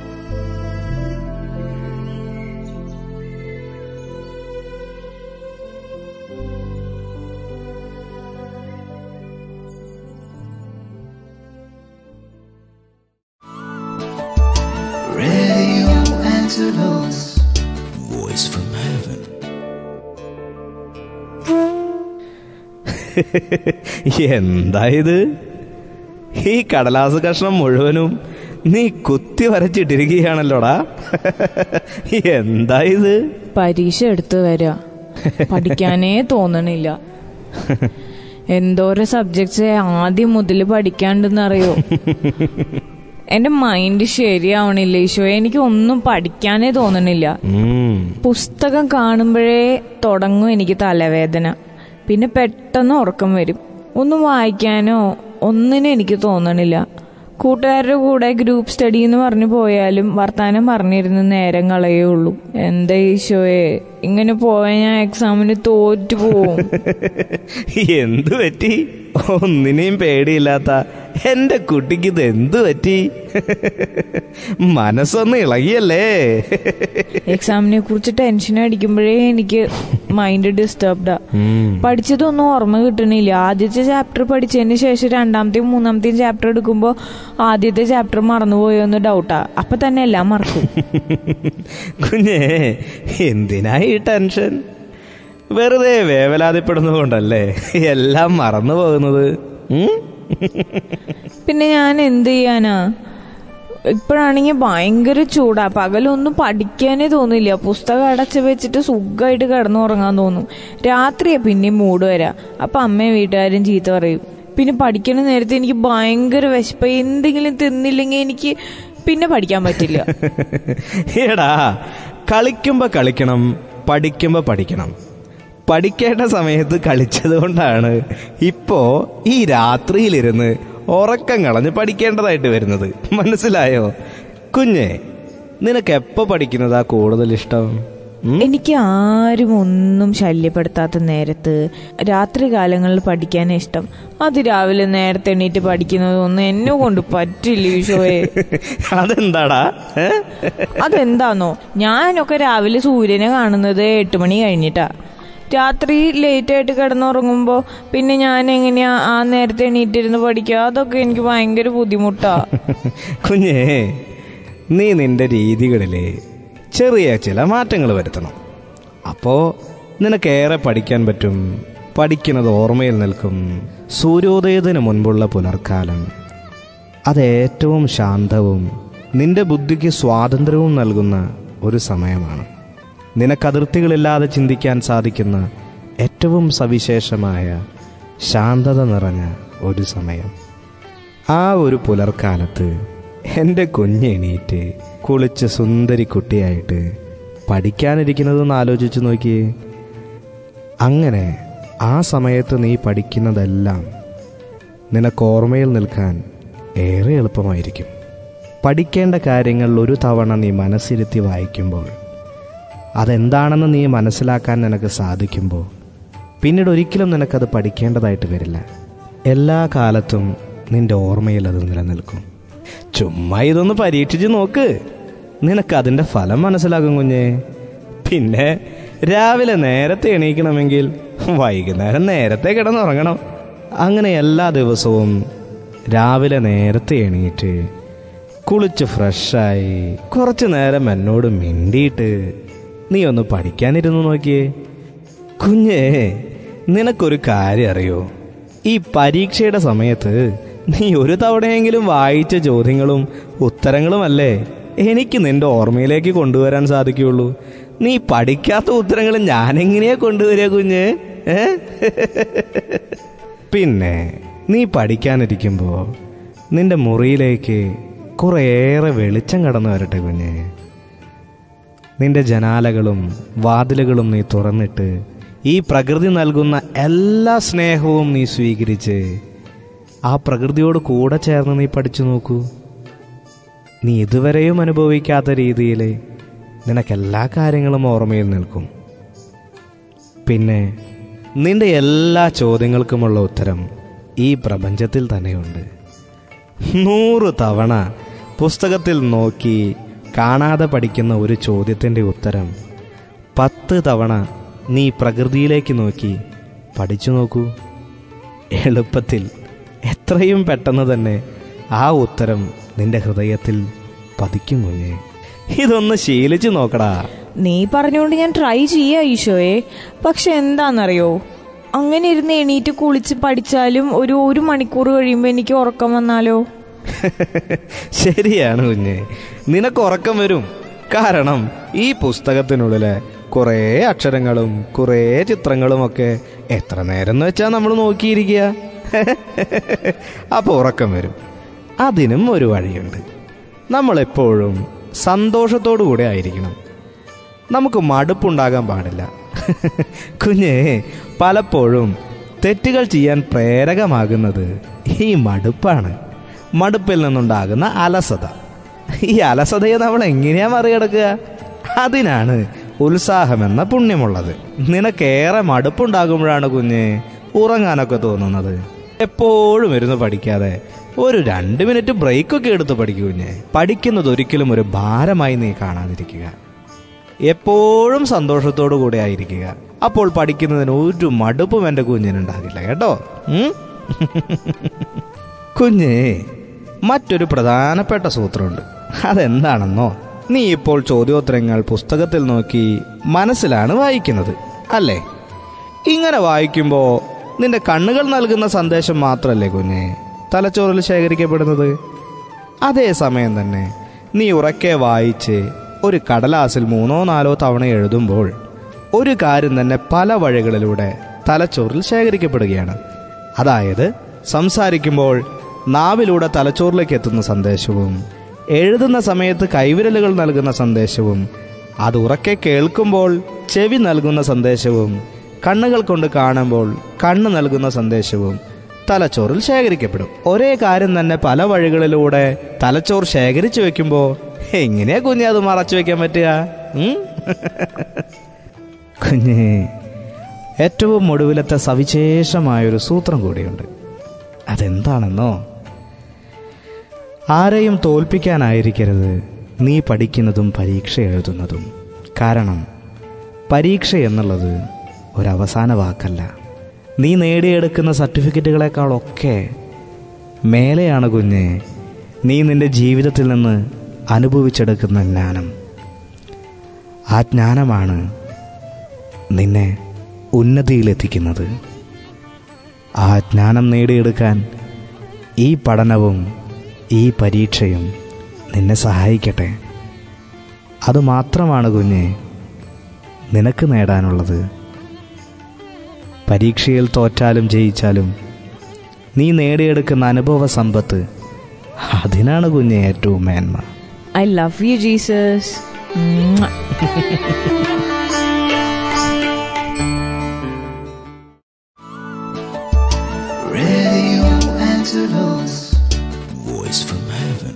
Radio Angelos. Voice from heaven. എന്താ ഇത് ഈ കടലാസ് കഷ്ണം മുഴുവനും നീ കുത്തി വരച്ചിട്ടിരിക്കുകയാണല്ലോടാ എന്താ ഇത് പരീക്ഷ എടുത്തു വരാ പഠിക്കാനേ തോന്നണില്ല എന്തോരം സബ്ജക്ട്സ് ആദ്യം മുതൽ പഠിക്കാണ്ടെന്നറിയോ എന്റെ മൈൻഡ് ശരിയാവണില്ല ഈശോ എനിക്ക് ഒന്നും പഠിക്കാനേ തോന്നണില്ല ഉം. പുസ്തകം കാണുമ്പോഴേ തുടങ്ങും എനിക്ക് തലവേദന പിന്നെ പെട്ടെന്ന് ഉറക്കം വരും ഒന്നും വായിക്കാനോ ഒന്നിനും എനിക്ക് തോന്നണില്ല കൂട്ടുകാരുടെ കൂടെ ഗ്രൂപ്പ് സ്റ്റഡി എന്ന് പറഞ്ഞു പോയാലും വർത്താനം പറഞ്ഞിരുന്ന് നേരം കളയേ ഉള്ളൂ എന്താ ഈശോയെ ഇങ്ങനെ പോയാൽ ഞാൻ എക്സാമിന് തോറ്റു പോവും എന്തു പറ്റി ഒന്നിനെയും പേടിയില്ലാത്ത എന്റെ കുട്ടിക്ക് ഇത് എന്തു പറ്റി മനസ്സൊന്ന് ഇളകിയല്ലേ എക്സാമിനെ കുറിച്ച് ടെൻഷൻ അടിക്കുമ്പോഴേ എനിക്ക് മൈൻഡ് ഡിസ്റ്റർബ്ഡാ ഉം. പഠിച്ചതൊന്നും ഓർമ്മ കിട്ടണില്ല ആദ്യത്തെ ചാപ്റ്റർ പഠിച്ചതിന് ശേഷം രണ്ടാമത്തെയും മൂന്നാമത്തെയും ചാപ്റ്റർ എടുക്കുമ്പോൾ ആദ്യത്തെ ചാപ്റ്റർ മറന്നുപോയോ എന്ന് ഡൗട്ടാ അപ്പൊ തന്നെ എല്ലാം മറക്കും കുഞ്ഞേ എന്തിനാ ഈ ടെൻഷൻ വെറുതെ വേവലാതിപ്പെടുന്നതുകൊണ്ടല്ലേ എല്ലാം മറന്നു പോകുന്നത് ഉം? പിന്നെ ഞാൻ എന്ത് ചെയ്യാനാ ഇപ്പോഴാണെങ്കിൽ ഭയങ്കര ചൂടാ പകലൊന്നും പഠിക്കാനേ തോന്നില്ല പുസ്തകം അടച്ചു വെച്ചിട്ട് സുഖമായിട്ട് കിടന്നുറങ്ങാൻ തോന്നും രാത്രിയാ പിന്നെയും മൂട് വരാ അപ്പൊ അമ്മയും വീട്ടുകാരും ചീത്ത പറയും പിന്നെ പഠിക്കണ നേരത്തെ എനിക്ക് ഭയങ്കര വിശപ്പ എന്തെങ്കിലും തിന്നില്ലെങ്കിൽ എനിക്ക് പിന്നെ പഠിക്കാൻ പറ്റില്ല എടാ കളിക്കുമ്പോ കളിക്കണം പഠിക്കുമ്പോ പഠിക്കണം പഠിക്കേണ്ട സമയത്ത് കളിച്ചത് കൊണ്ടാണ് ഇപ്പോ ഈ രാത്രിയിലിരുന്ന് ഉറക്കം കളഞ്ഞ് പഠിക്കേണ്ടതായിട്ട് വരുന്നത് മനസ്സിലായോ കുഞ്ഞെ നിനക്ക് എപ്പോ പഠിക്കുന്നതാ കൂടുതൽ ഇഷ്ടം ഉം? എനിക്ക് ആരും ഒന്നും ശല്യപ്പെടുത്താത്ത നേരത്ത് രാത്രി കാലങ്ങളിൽ പഠിക്കാനേ ഇഷ്ടം അത് രാവിലെ നേരത്തെ എണീറ്റ് പഠിക്കുന്നതൊന്നും എന്നെ കൊണ്ട് പറ്റില്ല ഈശോയെ അതെന്താടാ ഏ? അതെന്താന്നോ ഞാനൊക്കെ രാവിലെ സൂര്യനെ കാണുന്നത് എട്ട് മണി കഴിഞ്ഞിട്ടാ രാത്രി ലേറ്റ് ആയിട്ട് കിടന്നുറങ്ങുമ്പോ പിന്നെ ഞാൻ എങ്ങനെയാ ആ നേരത്തെ എണീറ്റിരുന്ന് പഠിക്കുക അതൊക്കെ എനിക്ക് ഭയങ്കര ബുദ്ധിമുട്ടാ കുഞ്ഞേ നീ നിന്റെ രീതികളിലെ ചെറിയ ചില മാറ്റങ്ങൾ വരുത്തണം അപ്പോ നിനക്കേറെ പഠിക്കാൻ പറ്റും പഠിക്കുന്നത് ഓർമ്മയിൽ നിൽക്കും സൂര്യോദയത്തിന് മുൻപുള്ള പുലർക്കാലം അത് ഏറ്റവും ശാന്തവും നിന്റെ ബുദ്ധിക്ക് സ്വാതന്ത്ര്യവും നൽകുന്ന ഒരു സമയമാണ് നിനക്ക് അതിർത്തികളില്ലാതെ ചിന്തിക്കാൻ സാധിക്കുന്ന ഏറ്റവും സവിശേഷമായ ശാന്തത നിറഞ്ഞ ഒരു സമയം ആ ഒരു പുലർക്കാലത്ത് എൻ്റെ കുഞ്ഞെണീറ്റ് കുളിച്ച് സുന്ദരി കുട്ടിയായിട്ട് പഠിക്കാനിരിക്കുന്നതൊന്ന് ആലോചിച്ച് നോക്കിയേ അങ്ങനെ ആ സമയത്ത് നീ പഠിക്കുന്നതെല്ലാം നിനക്ക് ഓർമ്മയിൽ നിൽക്കാൻ ഏറെ എളുപ്പമായിരിക്കും പഠിക്കേണ്ട കാര്യങ്ങൾ ഒരു തവണ നീ മനസ്സിരുത്തി വായിക്കുമ്പോൾ അതെന്താണെന്ന് നീ മനസ്സിലാക്കാൻ നിനക്ക് സാധിക്കുമ്പോൾ പിന്നീട് ഒരിക്കലും നിനക്കത് പഠിക്കേണ്ടതായിട്ട് വരില്ല എല്ലാ കാലത്തും നിന്റെ ഓർമ്മയിൽ അത് നിലനിൽക്കും ചുമ്മാ ഇതൊന്ന് പരീക്ഷിച്ച് നോക്ക് നിനക്ക് അതിൻ്റെ ഫലം മനസ്സിലാകും കുഞ്ഞേ പിന്നെ രാവിലെ നേരത്തെ എണീക്കണമെങ്കിൽ വൈകുന്നേരം നേരത്തെ കിടന്നുറങ്ങണം അങ്ങനെ എല്ലാ ദിവസവും രാവിലെ നേരത്തെ എണീറ്റ് കുളിച്ച് ഫ്രഷായി കുറച്ച് നേരം എന്നോട് മിണ്ടിയിട്ട് നീ ഒന്ന് പഠിക്കാനിരുന്നു നോക്കിയേ കുഞ്ഞേ നിനക്കൊരു കാര്യം അറിയോ ഈ പരീക്ഷയുടെ സമയത്ത് നീ ഒരു തവണയെങ്കിലും വായിച്ച ചോദ്യങ്ങളും ഉത്തരങ്ങളുമല്ലേ എനിക്ക് നിന്റെ ഓർമ്മയിലേക്ക് കൊണ്ടുവരാൻ സാധിക്കുകയുള്ളൂ നീ പഠിക്കാത്ത ഉത്തരങ്ങൾ ഞാനെങ്ങനെയാ കൊണ്ടുവരിക കുഞ്ഞ് ഏ? പിന്നെ നീ പഠിക്കാനിരിക്കുമ്പോൾ നിന്റെ മുറിയിലേക്ക് കുറേയേറെ വെളിച്ചം കടന്നു വരട്ടെ കുഞ്ഞ് നിന്റെ ജനാലകളും വാതിലുകളും നീ തുറന്നിട്ട് ഈ പ്രകൃതി നൽകുന്ന എല്ലാ സ്നേഹവും നീ സ്വീകരിച്ച് ആ പ്രകൃതിയോട് കൂടെ ചേർന്ന് നീ പഠിച്ചു നോക്കൂ നീ ഇതുവരെയും അനുഭവിക്കാത്ത രീതിയിൽ നിനക്കെല്ലാ കാര്യങ്ങളും ഓർമ്മയിൽ നിൽക്കും പിന്നെ നിന്റെ എല്ലാ ചോദ്യങ്ങൾക്കുമുള്ള ഉത്തരം ഈ പ്രപഞ്ചത്തിൽ തന്നെയുണ്ട് നൂറ് തവണ പുസ്തകത്തിൽ നോക്കി കാണാതെ പഠിക്കുന്ന ഒരു ചോദ്യത്തിൻ്റെ ഉത്തരം പത്ത് തവണ നീ പ്രകൃതിയിലേക്ക് നോക്കി പഠിച്ചു നോക്കൂ എളുപ്പത്തിൽ എത്രയും പെട്ടെന്ന് തന്നെ ആ ഉത്തരം നിന്റെ ഹൃദയത്തിൽ പതിക്കും കുഞ്ഞേ ഇതൊന്ന് ശീലിച്ചു നോക്കടാ നീ പറഞ്ഞുകൊണ്ട് ഞാൻ ട്രൈ ചെയ്യാ ഈശോയെ പക്ഷെ എന്താണെന്നറിയോ അങ്ങനെ ഇരുന്ന് എണീറ്റ് കുളിച്ച് പഠിച്ചാലും ഒരു ഒരു മണിക്കൂർ കഴിയുമ്പോൾ എനിക്ക് ഉറക്കം വന്നാലോ ശരിയാണ് കുഞ്ഞെ നിനക്ക് ഉറക്കം വരും കാരണം ഈ പുസ്തകത്തിനുള്ളിലെ കുറേ അക്ഷരങ്ങളും കുറേ ചിത്രങ്ങളും ഒക്കെ എത്ര നേരം എന്ന് വെച്ചാൽ നമ്മൾ നോക്കിയിരിക്കുക അപ്പോൾ ഉറക്കം വരും അതിനും ഒരു വഴിയുണ്ട് നമ്മളെപ്പോഴും സന്തോഷത്തോടു കൂടെ ആയിരിക്കണം നമുക്ക് മടുപ്പുണ്ടാകാൻ പാടില്ല കുഞ്ഞേ പലപ്പോഴും തെറ്റുകൾ ചെയ്യാൻ പ്രേരകമാകുന്നത് ഈ മടുപ്പാണ് മടുപ്പിൽ നിന്നുണ്ടാകുന്ന അലസത ഈ അലസതയെ നമ്മൾ എങ്ങനെയാ മറികടക്കുക അതിനാണ് ഉത്സാഹമെന്ന പുണ്യമുള്ളത് നിനക്കേറെ മടുപ്പുണ്ടാകുമ്പോഴാണ് കുഞ്ഞ് ഉറങ്ങാനൊക്കെ തോന്നുന്നത് എപ്പോഴും ഇരുന്ന് പഠിക്കാതെ ഒരു രണ്ട് മിനിറ്റ് ബ്രേക്കൊക്കെ എടുത്ത് പഠിക്കൂ കുഞ്ഞെ പഠിക്കുന്നത് ഒരിക്കലും ഒരു ഭാരമായി നീ കാണാതിരിക്കുക എപ്പോഴും സന്തോഷത്തോടു കൂടെ ആയിരിക്കുക അപ്പോൾ പഠിക്കുന്നതിന് ഒരു മടുപ്പും എൻ്റെ കുഞ്ഞിനുണ്ടാകില്ല കേട്ടോ ഉം? കുഞ്ഞേ മറ്റൊരു പ്രധാനപ്പെട്ട സൂത്രമുണ്ട് അതെന്താണെന്നോ നീ ഇപ്പോൾ ചോദ്യോത്തരങ്ങൾ പുസ്തകത്തിൽ നോക്കി മനസ്സിലാണ് വായിക്കുന്നത് അല്ലേ ഇങ്ങനെ വായിക്കുമ്പോൾ നിന്റെ കണ്ണുകൾ നൽകുന്ന സന്ദേശം മാത്രമല്ലേ കുഞ്ഞെ തലച്ചോറിൽ ശേഖരിക്കപ്പെടുന്നത് അതേ സമയം തന്നെ നീ ഉറക്കെ വായിച്ച് ഒരു കടലാസിൽ മൂന്നോ നാലോ തവണ എഴുതുമ്പോൾ ഒരു കാര്യം തന്നെ പല വഴികളിലൂടെ തലച്ചോറിൽ ശേഖരിക്കപ്പെടുകയാണ് അതായത് സംസാരിക്കുമ്പോൾ നാവിലൂടെ തലച്ചോറിലേക്ക് എത്തുന്ന സന്ദേശവും എഴുതുന്ന സമയത്ത് കൈവിരലുകൾ നൽകുന്ന സന്ദേശവും അത് ഉറക്കെ കേൾക്കുമ്പോൾ ചെവി നൽകുന്ന സന്ദേശവും കണ്ണുകൾ കൊണ്ട് കാണുമ്പോൾ കണ്ണ് നൽകുന്ന സന്ദേശവും തലച്ചോറിൽ ശേഖരിക്കപ്പെടും ഒരേ കാര്യം തന്നെ പല വഴികളിലൂടെ തലച്ചോർ ശേഖരിച്ചു വെക്കുമ്പോൾ എങ്ങനെയാ കുഞ്ഞെ അത് മറച്ചു വെക്കാൻ പറ്റുക ഉം? കുഞ്ഞേ ഏറ്റവും ഒടുവിലത്തെ സവിശേഷമായൊരു സൂത്രം കൂടിയുണ്ട് അതെന്താണെന്നോ ആരെയും തോൽപ്പിക്കാനായിരിക്കരുത് നീ പഠിക്കുന്നതും പരീക്ഷ എഴുതുന്നതും കാരണം പരീക്ഷ എന്നുള്ളത് ഒരവസാന വാക്കല്ല നീ നേടിയെടുക്കുന്ന സർട്ടിഫിക്കറ്റുകളെക്കാളൊക്കെ മേലെയാണ് കുഞ്ഞെ നീ നിന്റെ ജീവിതത്തിൽ നിന്ന് അനുഭവിച്ചെടുക്കുന്ന ജ്ഞാനം ആ ജ്ഞാനമാണ് നിന്നെ ഉന്നതിയിലെത്തിക്കുന്നത് ആ ജ്ഞാനം നേടിയെടുക്കാൻ ഈ പഠനവും ഈ പരീക്ഷയും നിന്നെ സഹായിക്കട്ടെ അതുമാത്രമാണ് കുഞ്ഞെ നിനക്ക് നേടാനുള്ളത് പരീക്ഷയിൽ തോറ്റാലും ജയിച്ചാലും നീ നേടിയെടുക്കുന്ന അനുഭവ സമ്പത്ത് അതിനാണ് കുഞ്ഞെ ഏറ്റവും മേന്മ I love you Jesus Radio at Exodus, voice from heaven.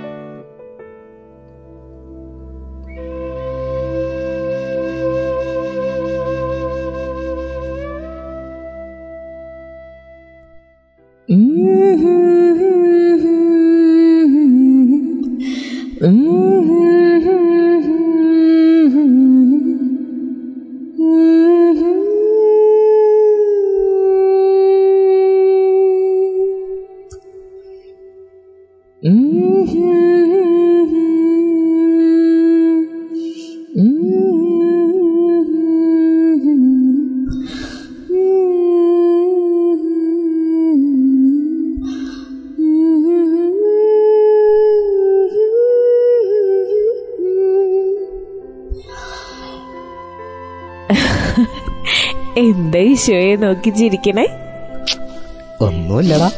എന്താ ഈശോയെ നോക്കി ചിരിക്കണേ ഒന്നുമില്ലടാ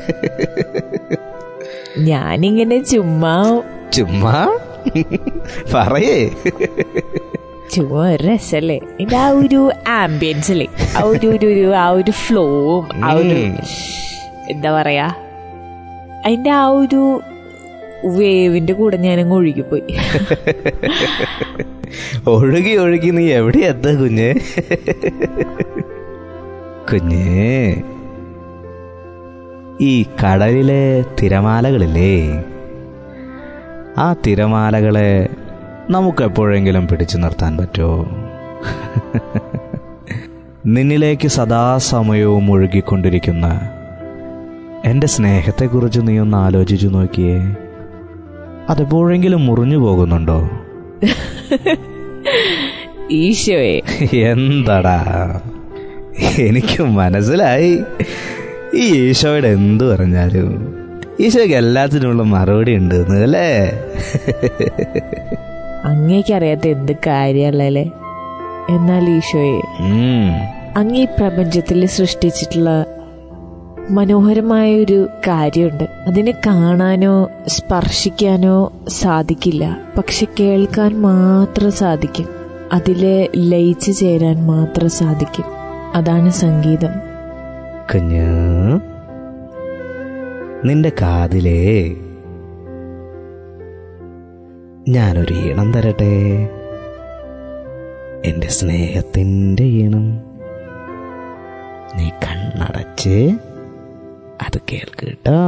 ഞാനിങ്ങനെ ചുമ്മാ ചുമ്മാ പറയേ ചുമ്മാ ഒരു രസല്ലേ എന്റെ ആ ഒരു ആംബിയൻസിലെ ആ ഒരു ഒരു ഒരു ആ ഒരു ഫ്ലോവും ആ ഒരു ഉം. എന്താ പറയാ അതിന്റെ ആ ഒരു വേവിന്റെ കൂടെ ഞാനങ്ങ് ഒഴുകിപ്പോയി ഒഴുകി ഒഴുകി നീ എവിടെ എത്താ കുഞ്ഞ് കുഞ്ഞ് ഈ കടലിലെ തിരമാലകളില്ലേ ആ തിരമാലകളെ നമുക്ക് എപ്പോഴെങ്കിലും പിടിച്ചു നിർത്താൻ പറ്റുമോ നിന്നിലേക്ക് സദാസമയവും ഒഴുകിക്കൊണ്ടിരിക്കുന്ന എൻ്റെ സ്നേഹത്തെക്കുറിച്ച് നീ ഒന്ന് ആലോചിച്ചു നോക്കിയേ അതെപ്പോഴെങ്കിലും മുറിഞ്ഞു പോകുന്നുണ്ടോ ഈശോയെ എന്താടാ എനിക്ക് മനസ്സിലായി ഈ ഈശോയുടെ എന്തു പറഞ്ഞാലും ഈശോയ്ക്ക് എല്ലാത്തിനുമുള്ള മറുപടി ഉണ്ട് അല്ലേ അങ്ങേക്കറിയാത്ത എന്ത് കാര്യല്ലേ എന്നാൽ ഈശോയെ ഉം. അങ്ങ് ഈ പ്രപഞ്ചത്തിൽ സൃഷ്ടിച്ചിട്ടുള്ള മനോഹരമായ ഒരു കാര്യമുണ്ട് അതിനെ കാണാനോ സ്പർശിക്കാനോ സാധിക്കില്ല പക്ഷെ കേൾക്കാൻ മാത്രം സാധിക്കും അതിലെ ലയിച്ചു ചേരാൻ മാത്രം സാധിക്കും അതാണ് സംഗീതം കുഞ്ഞ് നിന്റെ കാതിലേ ഞാനൊരു ഈണം തരട്ടെ എന്റെ സ്നേഹത്തിന്റെ ഈണം നീ കണ്ണടച്ച് അത് കേൾക്ക് കേട്ടോ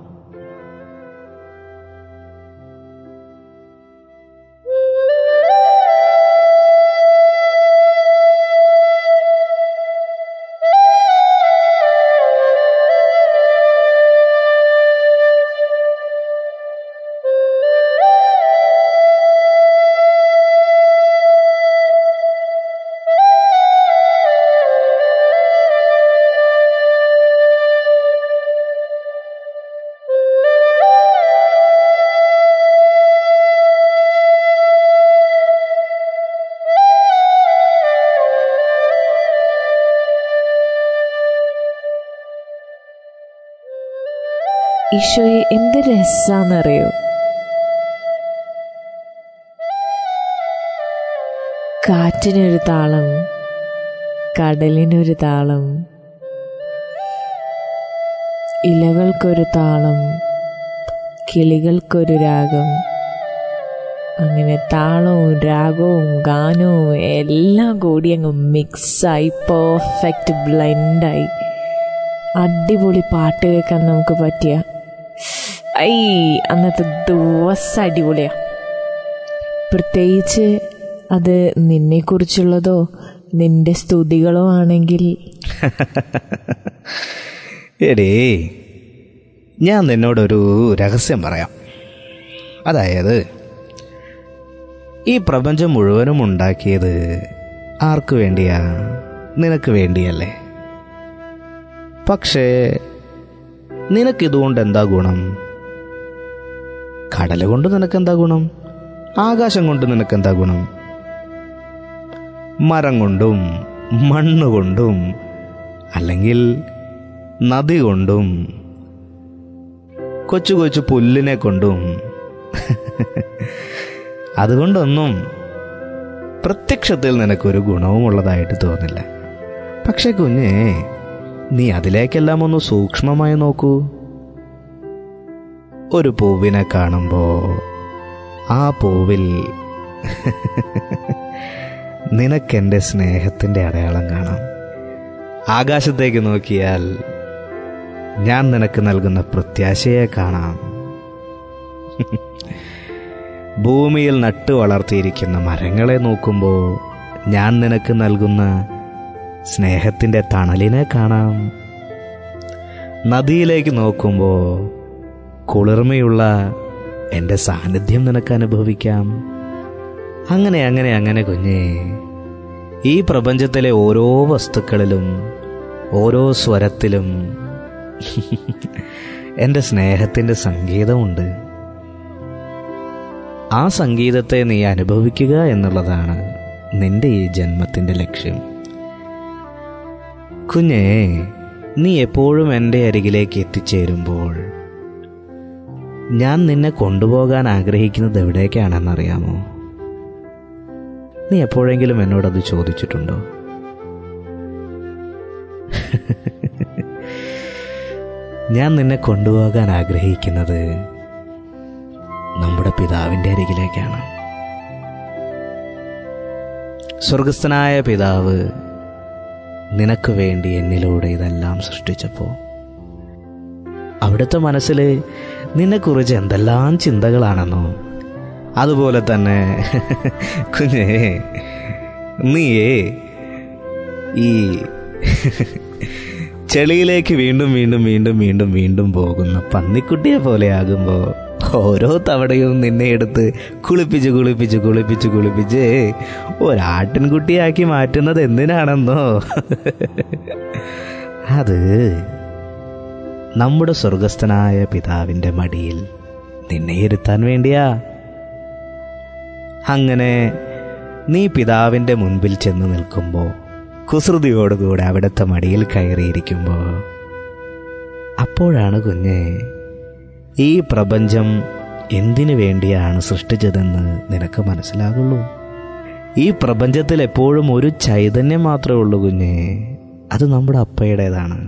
ഈശോയെ എന്ത് രസാന്നറിയോ കാറ്റിനൊരു താളം കടലിനൊരു താളം ഇലകൾക്കൊരു താളം കിളികൾക്കൊരു രാഗം അങ്ങനെ താളവും രാഗവും ഗാനവും എല്ലാം കൂടി അങ്ങ് മിക്സായി പെർഫെക്റ്റ് ബ്ലെൻഡായി അടിപൊളി പാട്ട് കേൾക്കാൻ നമുക്ക് പറ്റിയ ഐ അന്നത്തെ ദിവസം അടിപൊളിയാ പ്രത്യേകിച്ച് അത് നിന്നെക്കുറിച്ചുള്ളതോ നിന്റെ സ്തുതികളോ ആണെങ്കിൽ എടേ ഞാൻ നിന്നോടൊരു രഹസ്യം പറയാം അതായത് ഈ പ്രപഞ്ചം മുഴുവനും ഉണ്ടാക്കിയത് ആർക്ക് വേണ്ടിയാ നിനക്ക് വേണ്ടിയല്ലേ പക്ഷേ നിനക്കിതുകൊണ്ട് എന്താ ഗുണം കടല കൊണ്ട് നിനക്കെന്താ ഗുണം ആകാശം കൊണ്ട് നിനക്കെന്താ ഗുണം മരം കൊണ്ടും മണ്ണ് കൊണ്ടും അല്ലെങ്കിൽ നദി കൊണ്ടും കൊച്ചു കൊച്ചു പുല്ലിനെ കൊണ്ടും അതുകൊണ്ടൊന്നും പ്രത്യക്ഷത്തിൽ നിനക്കൊരു ഗുണവും ഉള്ളതായിട്ട് തോന്നില്ല പക്ഷെ കുഞ്ഞേ നീ അതിലേക്കെല്ലാം ഒന്ന് സൂക്ഷ്മമായി നോക്കൂ ഒരു പൂവിനെ കാണുമ്പോൾ ആ പൂവിൽ നിനക്കെൻ്റെ സ്നേഹത്തിൻ്റെ അടയാളം കാണാം ആകാശത്തേക്ക് നോക്കിയാൽ ഞാൻ നിനക്ക് നൽകുന്ന പ്രത്യാശയെ കാണാം ഭൂമിയിൽ നട്ടു വളർത്തിയിരിക്കുന്ന മരങ്ങളെ നോക്കുമ്പോൾ ഞാൻ നിനക്ക് നൽകുന്ന സ്നേഹത്തിൻ്റെ തണലിനെ കാണാം നദിയിലേക്ക് നോക്കുമ്പോൾ കുളിർമയുള്ള എൻ്റെ സാന്നിധ്യം നിനക്ക് അനുഭവിക്കാം അങ്ങനെ അങ്ങനെ അങ്ങനെ കുഞ്ഞേ ഈ പ്രപഞ്ചത്തിലെ ഓരോ വസ്തുക്കളിലും ഓരോ സ്വരത്തിലും എൻ്റെ സ്നേഹത്തിൻ്റെ സംഗീതമുണ്ട് ആ സംഗീതത്തെ നീ അനുഭവിക്കുക എന്നുള്ളതാണ് നിന്റെ ഈ ജന്മത്തിൻ്റെ ലക്ഷ്യം കുഞ്ഞേ നീ എപ്പോഴും എൻ്റെ അരികിലേക്ക് എത്തിച്ചേരുമ്പോൾ ഞാൻ നിന്നെ കൊണ്ടുപോകാൻ ആഗ്രഹിക്കുന്നത് എവിടേക്കാണെന്നറിയാമോ നീ എപ്പോഴെങ്കിലും എന്നോടത് ചോദിച്ചിട്ടുണ്ടോ ഞാൻ നിന്നെ കൊണ്ടുപോകാൻ ആഗ്രഹിക്കുന്നത് നമ്മുടെ പിതാവിൻ്റെ അരികിലേക്കാണ് സ്വർഗസ്ഥനായ പിതാവ് നിനക്ക് വേണ്ടി എന്നിലൂടെ ഇതെല്ലാം സൃഷ്ടിച്ചപ്പോൾ അവിടുത്തെ മനസ്സിൽ നിന്നെക്കുറിച്ച് എന്തെല്ലാം ചിന്തകളാണെന്നോ അതുപോലെ തന്നെ കുഞ്ഞേ നീയേ ഈ ചെളിയിലേക്ക് വീണ്ടും വീണ്ടും വീണ്ടും വീണ്ടും വീണ്ടും പോകുന്ന പന്നിക്കുട്ടിയെ പോലെയാകുമ്പോൾ ഓരോ തവണയും നിന്നെ എടുത്ത് കുളിപ്പിച്ച് കുളിപ്പിച്ച് കുളിപ്പിച്ച് കുളിപ്പിച്ച് ഒരാട്ടിൻകുട്ടിയാക്കി മാറ്റുന്നത് എന്തിനാണെന്നോ അത് നമ്മുടെ സ്വർഗസ്ഥനായ പിതാവിൻ്റെ മടിയിൽ നിന്നെ ഇരുത്താൻ വേണ്ടിയാ അങ്ങനെ നീ പിതാവിൻ്റെ മുൻപിൽ ചെന്ന് നിൽക്കുമ്പോൾ കുസൃതിയോടുകൂടെ അവിടുത്തെ മടിയിൽ കയറിയിരിക്കുമ്പോൾ അപ്പോഴാണ് കുഞ്ഞെ ഈ പ്രപഞ്ചം എന്തിനു വേണ്ടിയാണ് സൃഷ്ടിച്ചതെന്ന് നിനക്ക് മനസ്സിലാകുള്ളൂ ഈ പ്രപഞ്ചത്തിൽ എപ്പോഴും ഒരു ചൈതന്യം മാത്രമേ ഉള്ളൂ കുഞ്ഞെ അത് നമ്മുടെ അപ്പയുടേതാണ്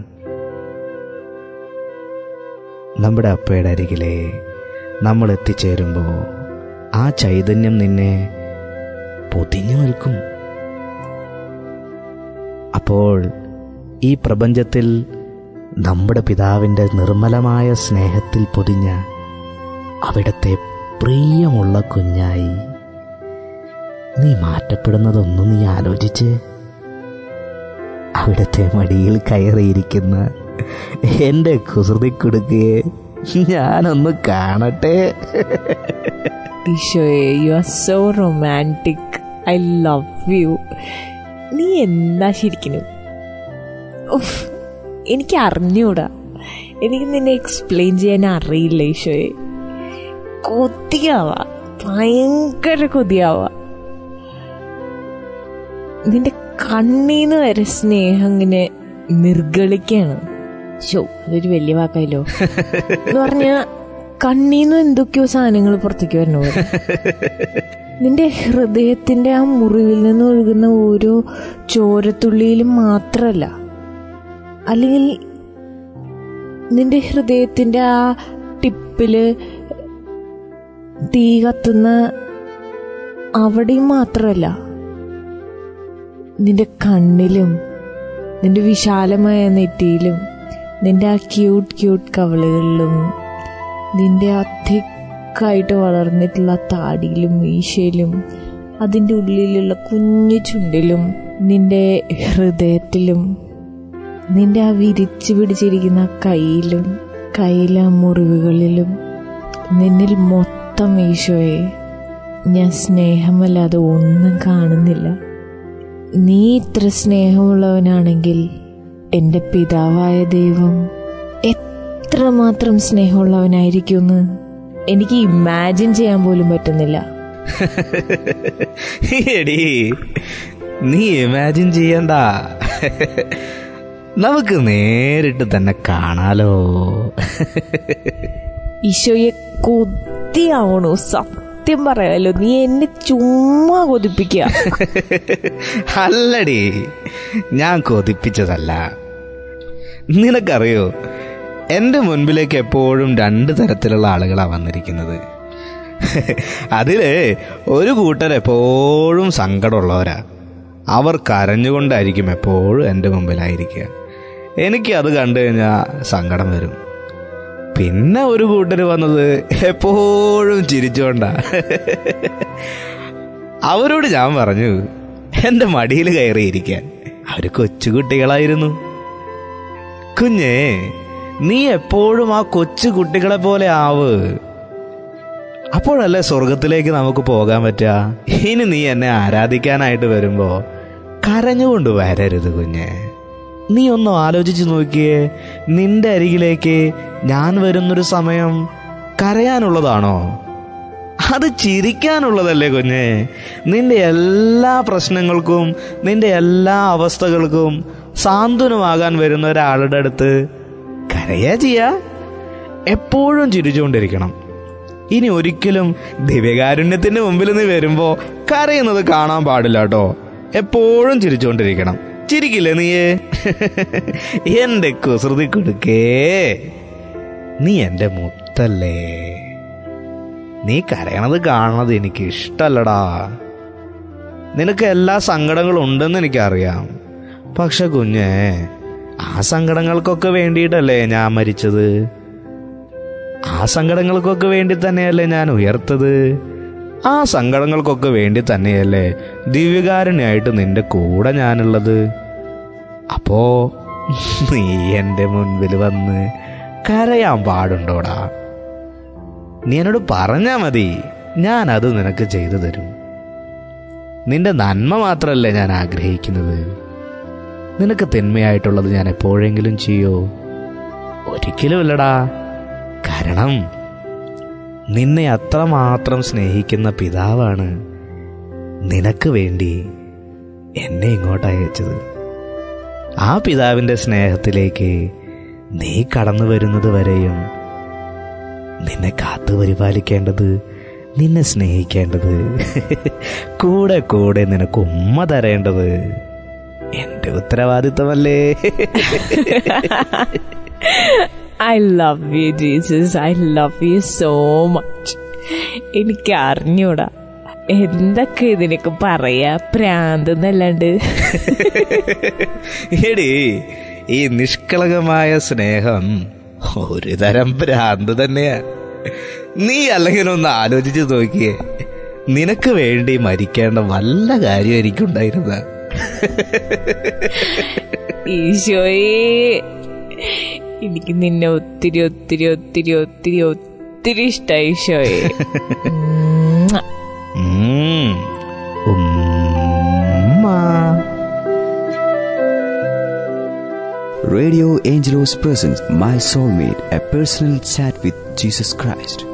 നമ്മുടെ അപ്പയുടെ അരികിലെ നമ്മൾ എത്തിച്ചേരുമ്പോൾ ആ ചൈതന്യം നിന്നെ പൊതിഞ്ഞു നിൽക്കും അപ്പോൾ ഈ പ്രപഞ്ചത്തിൽ നമ്മുടെ പിതാവിൻ്റെ നിർമ്മലമായ സ്നേഹത്തിൽ പൊതിഞ്ഞ അവിടുത്തെ പ്രിയമുള്ള കുഞ്ഞായി നീ മാറ്റപ്പെടുന്നതൊന്നും നീ ആലോചിച്ച് അവിടുത്തെ മടിയിൽ കയറിയിരിക്കുന്ന എൻ്റെ കുസൃതി കൊടുക്കുകയെ ഞാനൊന്ന് കാണട്ടെ ഈശോയെ you are so romantic I love you നീ എന്താ ശരിക്കും ഉഫ്, എനിക്ക് അറിഞ്ഞൂടാ എനിക്ക് നിന്നെ എക്സ്പ്ലെയിൻ ചെയ്യാൻ അറിയില്ല ഈശോയെ കൊതിയാവാ ഭയങ്കര കൊതിയാവാ നിന്റെ കണ്ണീന്ന് വരെ സ്നേഹം ഇങ്ങനെ നിർഗളിക്കാണ് ഷോ അതൊരു വലിയ വാക്കായല്ലോ എന്ന് പറഞ്ഞ കണ്ണീന്ന് എന്തൊക്കെയോ സാധനങ്ങൾ പുറത്തേക്ക് വരണ പോലെ നിന്റെ ഹൃദയത്തിന്റെ ആ മുറിവിൽ നിന്ന് ഒഴുകുന്ന ഓരോ ചോരത്തുള്ളിയിലും മാത്രല്ല അല്ലെങ്കിൽ നിന്റെ ഹൃദയത്തിന്റെ ആ ടിപ്പില് തീ കത്തുന്ന അവിടെയും മാത്രമല്ല നിന്റെ കണ്ണിലും നിന്റെ വിശാലമായ നെറ്റിയിലും നിന്റെ ആ ക്യൂട്ട് ക്യൂട്ട് കവളുകളിലും നിന്റെ ആ തിക്കായിട്ട് വളർന്നിട്ടുള്ള താടിയിലും മീശയിലും അതിൻ്റെ ഉള്ളിലുള്ള കുഞ്ഞു ചുണ്ടിലും നിന്റെ ഹൃദയത്തിലും നിന്റെ ആ വിരിച്ചു പിടിച്ചിരിക്കുന്ന കയ്യിലും കയ്യിലെ ആ മുറിവുകളിലും നിന്നിൽ മൊത്തം ഈശോയെ ഞാൻ സ്നേഹമല്ലാതെ ഒന്നും കാണുന്നില്ല നീ ഇത്ര സ്നേഹമുള്ളവനാണെങ്കിൽ എൻ്റെ പിതാവായ ദൈവം എത്രമാത്രം സ്നേഹമുള്ളവനായിരിക്കുമെന്ന് എനിക്ക് ഇമാജിൻ ചെയ്യാൻ പോലും പറ്റുന്നില്ല എടി നീ ഇമാജിൻ ചെയ്യണ്ട നമുക്ക് നേരിട്ട് തന്നെ കാണാലോ ഈശോയെ കൊതിയാവണു സത്യം പറയാലോ നീ എന്നെ ചുമ്മാ കൊതിപ്പിക്കുക അല്ലടി ഞാൻ കൊതിപ്പിച്ചതല്ല നിനക്കറിയോ എൻ്റെ മുൻപിലേക്ക് എപ്പോഴും രണ്ട് തരത്തിലുള്ള ആളുകളാണ് വന്നിരിക്കുന്നത് അതില് ഒരു കൂട്ടർ എപ്പോഴും സങ്കടമുള്ളവരാ അവർ കരഞ്ഞുകൊണ്ടായിരിക്കും എപ്പോഴും എൻ്റെ മുമ്പിലായിരിക്കുക എനിക്ക് അത് കണ്ടു കഴിഞ്ഞാൽ സങ്കടം വരും പിന്നെ ഒരു കൂട്ടർ വന്നത് എപ്പോഴും ചിരിച്ചുകൊണ്ടാ അവരോട് ഞാൻ പറഞ്ഞു എൻ്റെ മടിയിൽ കയറിയിരിക്കാൻ അവർ കൊച്ചുകുട്ടികളായിരുന്നു കുഞ്ഞേ നീ എപ്പോഴും ആ കൊച്ചു കുട്ടികളെ പോലെ ആവ് അപ്പോഴല്ലേ സ്വർഗത്തിലേക്ക് നമുക്ക് പോകാൻ പറ്റുക ഇനി നീ എന്നെ ആരാധിക്കാനായിട്ട് വരുമ്പോ കരഞ്ഞുകൊണ്ട് വരരുത് കുഞ്ഞെ നീ ഒന്ന് ആലോചിച്ച് നോക്കിയേ നിന്റെ അരികിലേക്ക് ഞാൻ വരുന്നൊരു സമയം കരയാനുള്ളതാണോ അത് ചിരിക്കാനുള്ളതല്ലേ കുഞ്ഞെ നിന്റെ എല്ലാ പ്രശ്നങ്ങൾക്കും നിന്റെ എല്ലാ അവസ്ഥകൾക്കും സാന്ത്വനമാകാൻ വരുന്ന ഒരാളുടെ അടുത്ത് കരയാ ചെയ്യാ എപ്പോഴും ചിരിച്ചുകൊണ്ടിരിക്കണം ഇനി ഒരിക്കലും ദിവ്യകാരുണ്യത്തിന്റെ മുമ്പിൽ നീ വരുമ്പോ കരയുന്നത് കാണാൻ പാടില്ല കേട്ടോ എപ്പോഴും ചിരിച്ചുകൊണ്ടിരിക്കണം ചിരിക്കില്ലേ നീയേ എന്റെ കുസൃതി കൊടുക്കേ നീ എന്റെ മുത്തല്ലേ നീ കരയണത് കാണണത് എനിക്ക് ഇഷ്ടല്ലടാ നിനക്ക് എല്ലാ സങ്കടങ്ങളും ഉണ്ടെന്ന് എനിക്കറിയാം പക്ഷെ കുഞ്ഞേ ആ സങ്കടങ്ങൾക്കൊക്കെ വേണ്ടിയിട്ടല്ലേ ഞാൻ മരിച്ചത് ആ സങ്കടങ്ങൾക്കൊക്കെ വേണ്ടി തന്നെയല്ലേ ഞാൻ ഉയർത്തത് ആ സങ്കടങ്ങൾക്കൊക്കെ വേണ്ടി തന്നെയല്ലേ ദിവ്യകാരുണ്യായിട്ട് നിന്റെ കൂടെ ഞാനുള്ളത് അപ്പോ നീ എൻ്റെ മുൻപിൽ വന്ന് കരയാൻ പാടുണ്ടോടാ നീ എന്നോട് പറഞ്ഞാ മതി ഞാൻ അത് നിനക്ക് ചെയ്തു തരും നിന്റെ നന്മ മാത്രമല്ലേ ഞാൻ ആഗ്രഹിക്കുന്നത് നിനക്ക് തിന്മയായിട്ടുള്ളത് ഞാൻ എപ്പോഴെങ്കിലും ചെയ്യോ ഒരിക്കലുമില്ലടാ കാരണം നിന്നെ അത്രമാത്രം സ്നേഹിക്കുന്ന പിതാവാണ് നിനക്ക് വേണ്ടി എന്നെ ഇങ്ങോട്ട് അയച്ചത് ആ പിതാവിന്റെ സ്നേഹത്തിലേക്ക് നീ കടന്നു വരുന്നത് വരെയും നിന്നെ കാത്തു പരിപാലിക്കേണ്ടത് നിന്നെ സ്നേഹിക്കേണ്ടത് കൂടെ കൂടെ നിനക്ക് ഉമ്മ തരേണ്ടത് എന്റെ ഉത്തരവാദിത്തമല്ലേ I love you Jesus I love you so much എനിക്ക് അറിഞ്ഞൂടാ എന്തൊക്കെ ഇതിനൊക്കെ പറയാ പ്രാന്ത് എന്നല്ലാണ്ട് എടി ഈ നിഷ്കളങ്കമായ സ്നേഹം ഒരു തരം ഭ്രാന്ത് തന്നെയാ നീ അല്ലെങ്കിൽ ഒന്ന് ആലോചിച്ച് നോക്കിയേ നിനക്ക് വേണ്ടി മരിക്കേണ്ട വല്ല കാര്യം എനിക്കുണ്ടായിരുന്ന ഈശോയെ എനിക്ക് നിന്നെ ഒത്തിരി ഒത്തിരി ഒത്തിരി ഒത്തിരി ഒത്തിരി ഇഷ്ടമായി ഈശോയെ ഉമ്മ. ഉമ്മ Radio Angelos presents My Soulmate, a personal chat with Jesus Christ.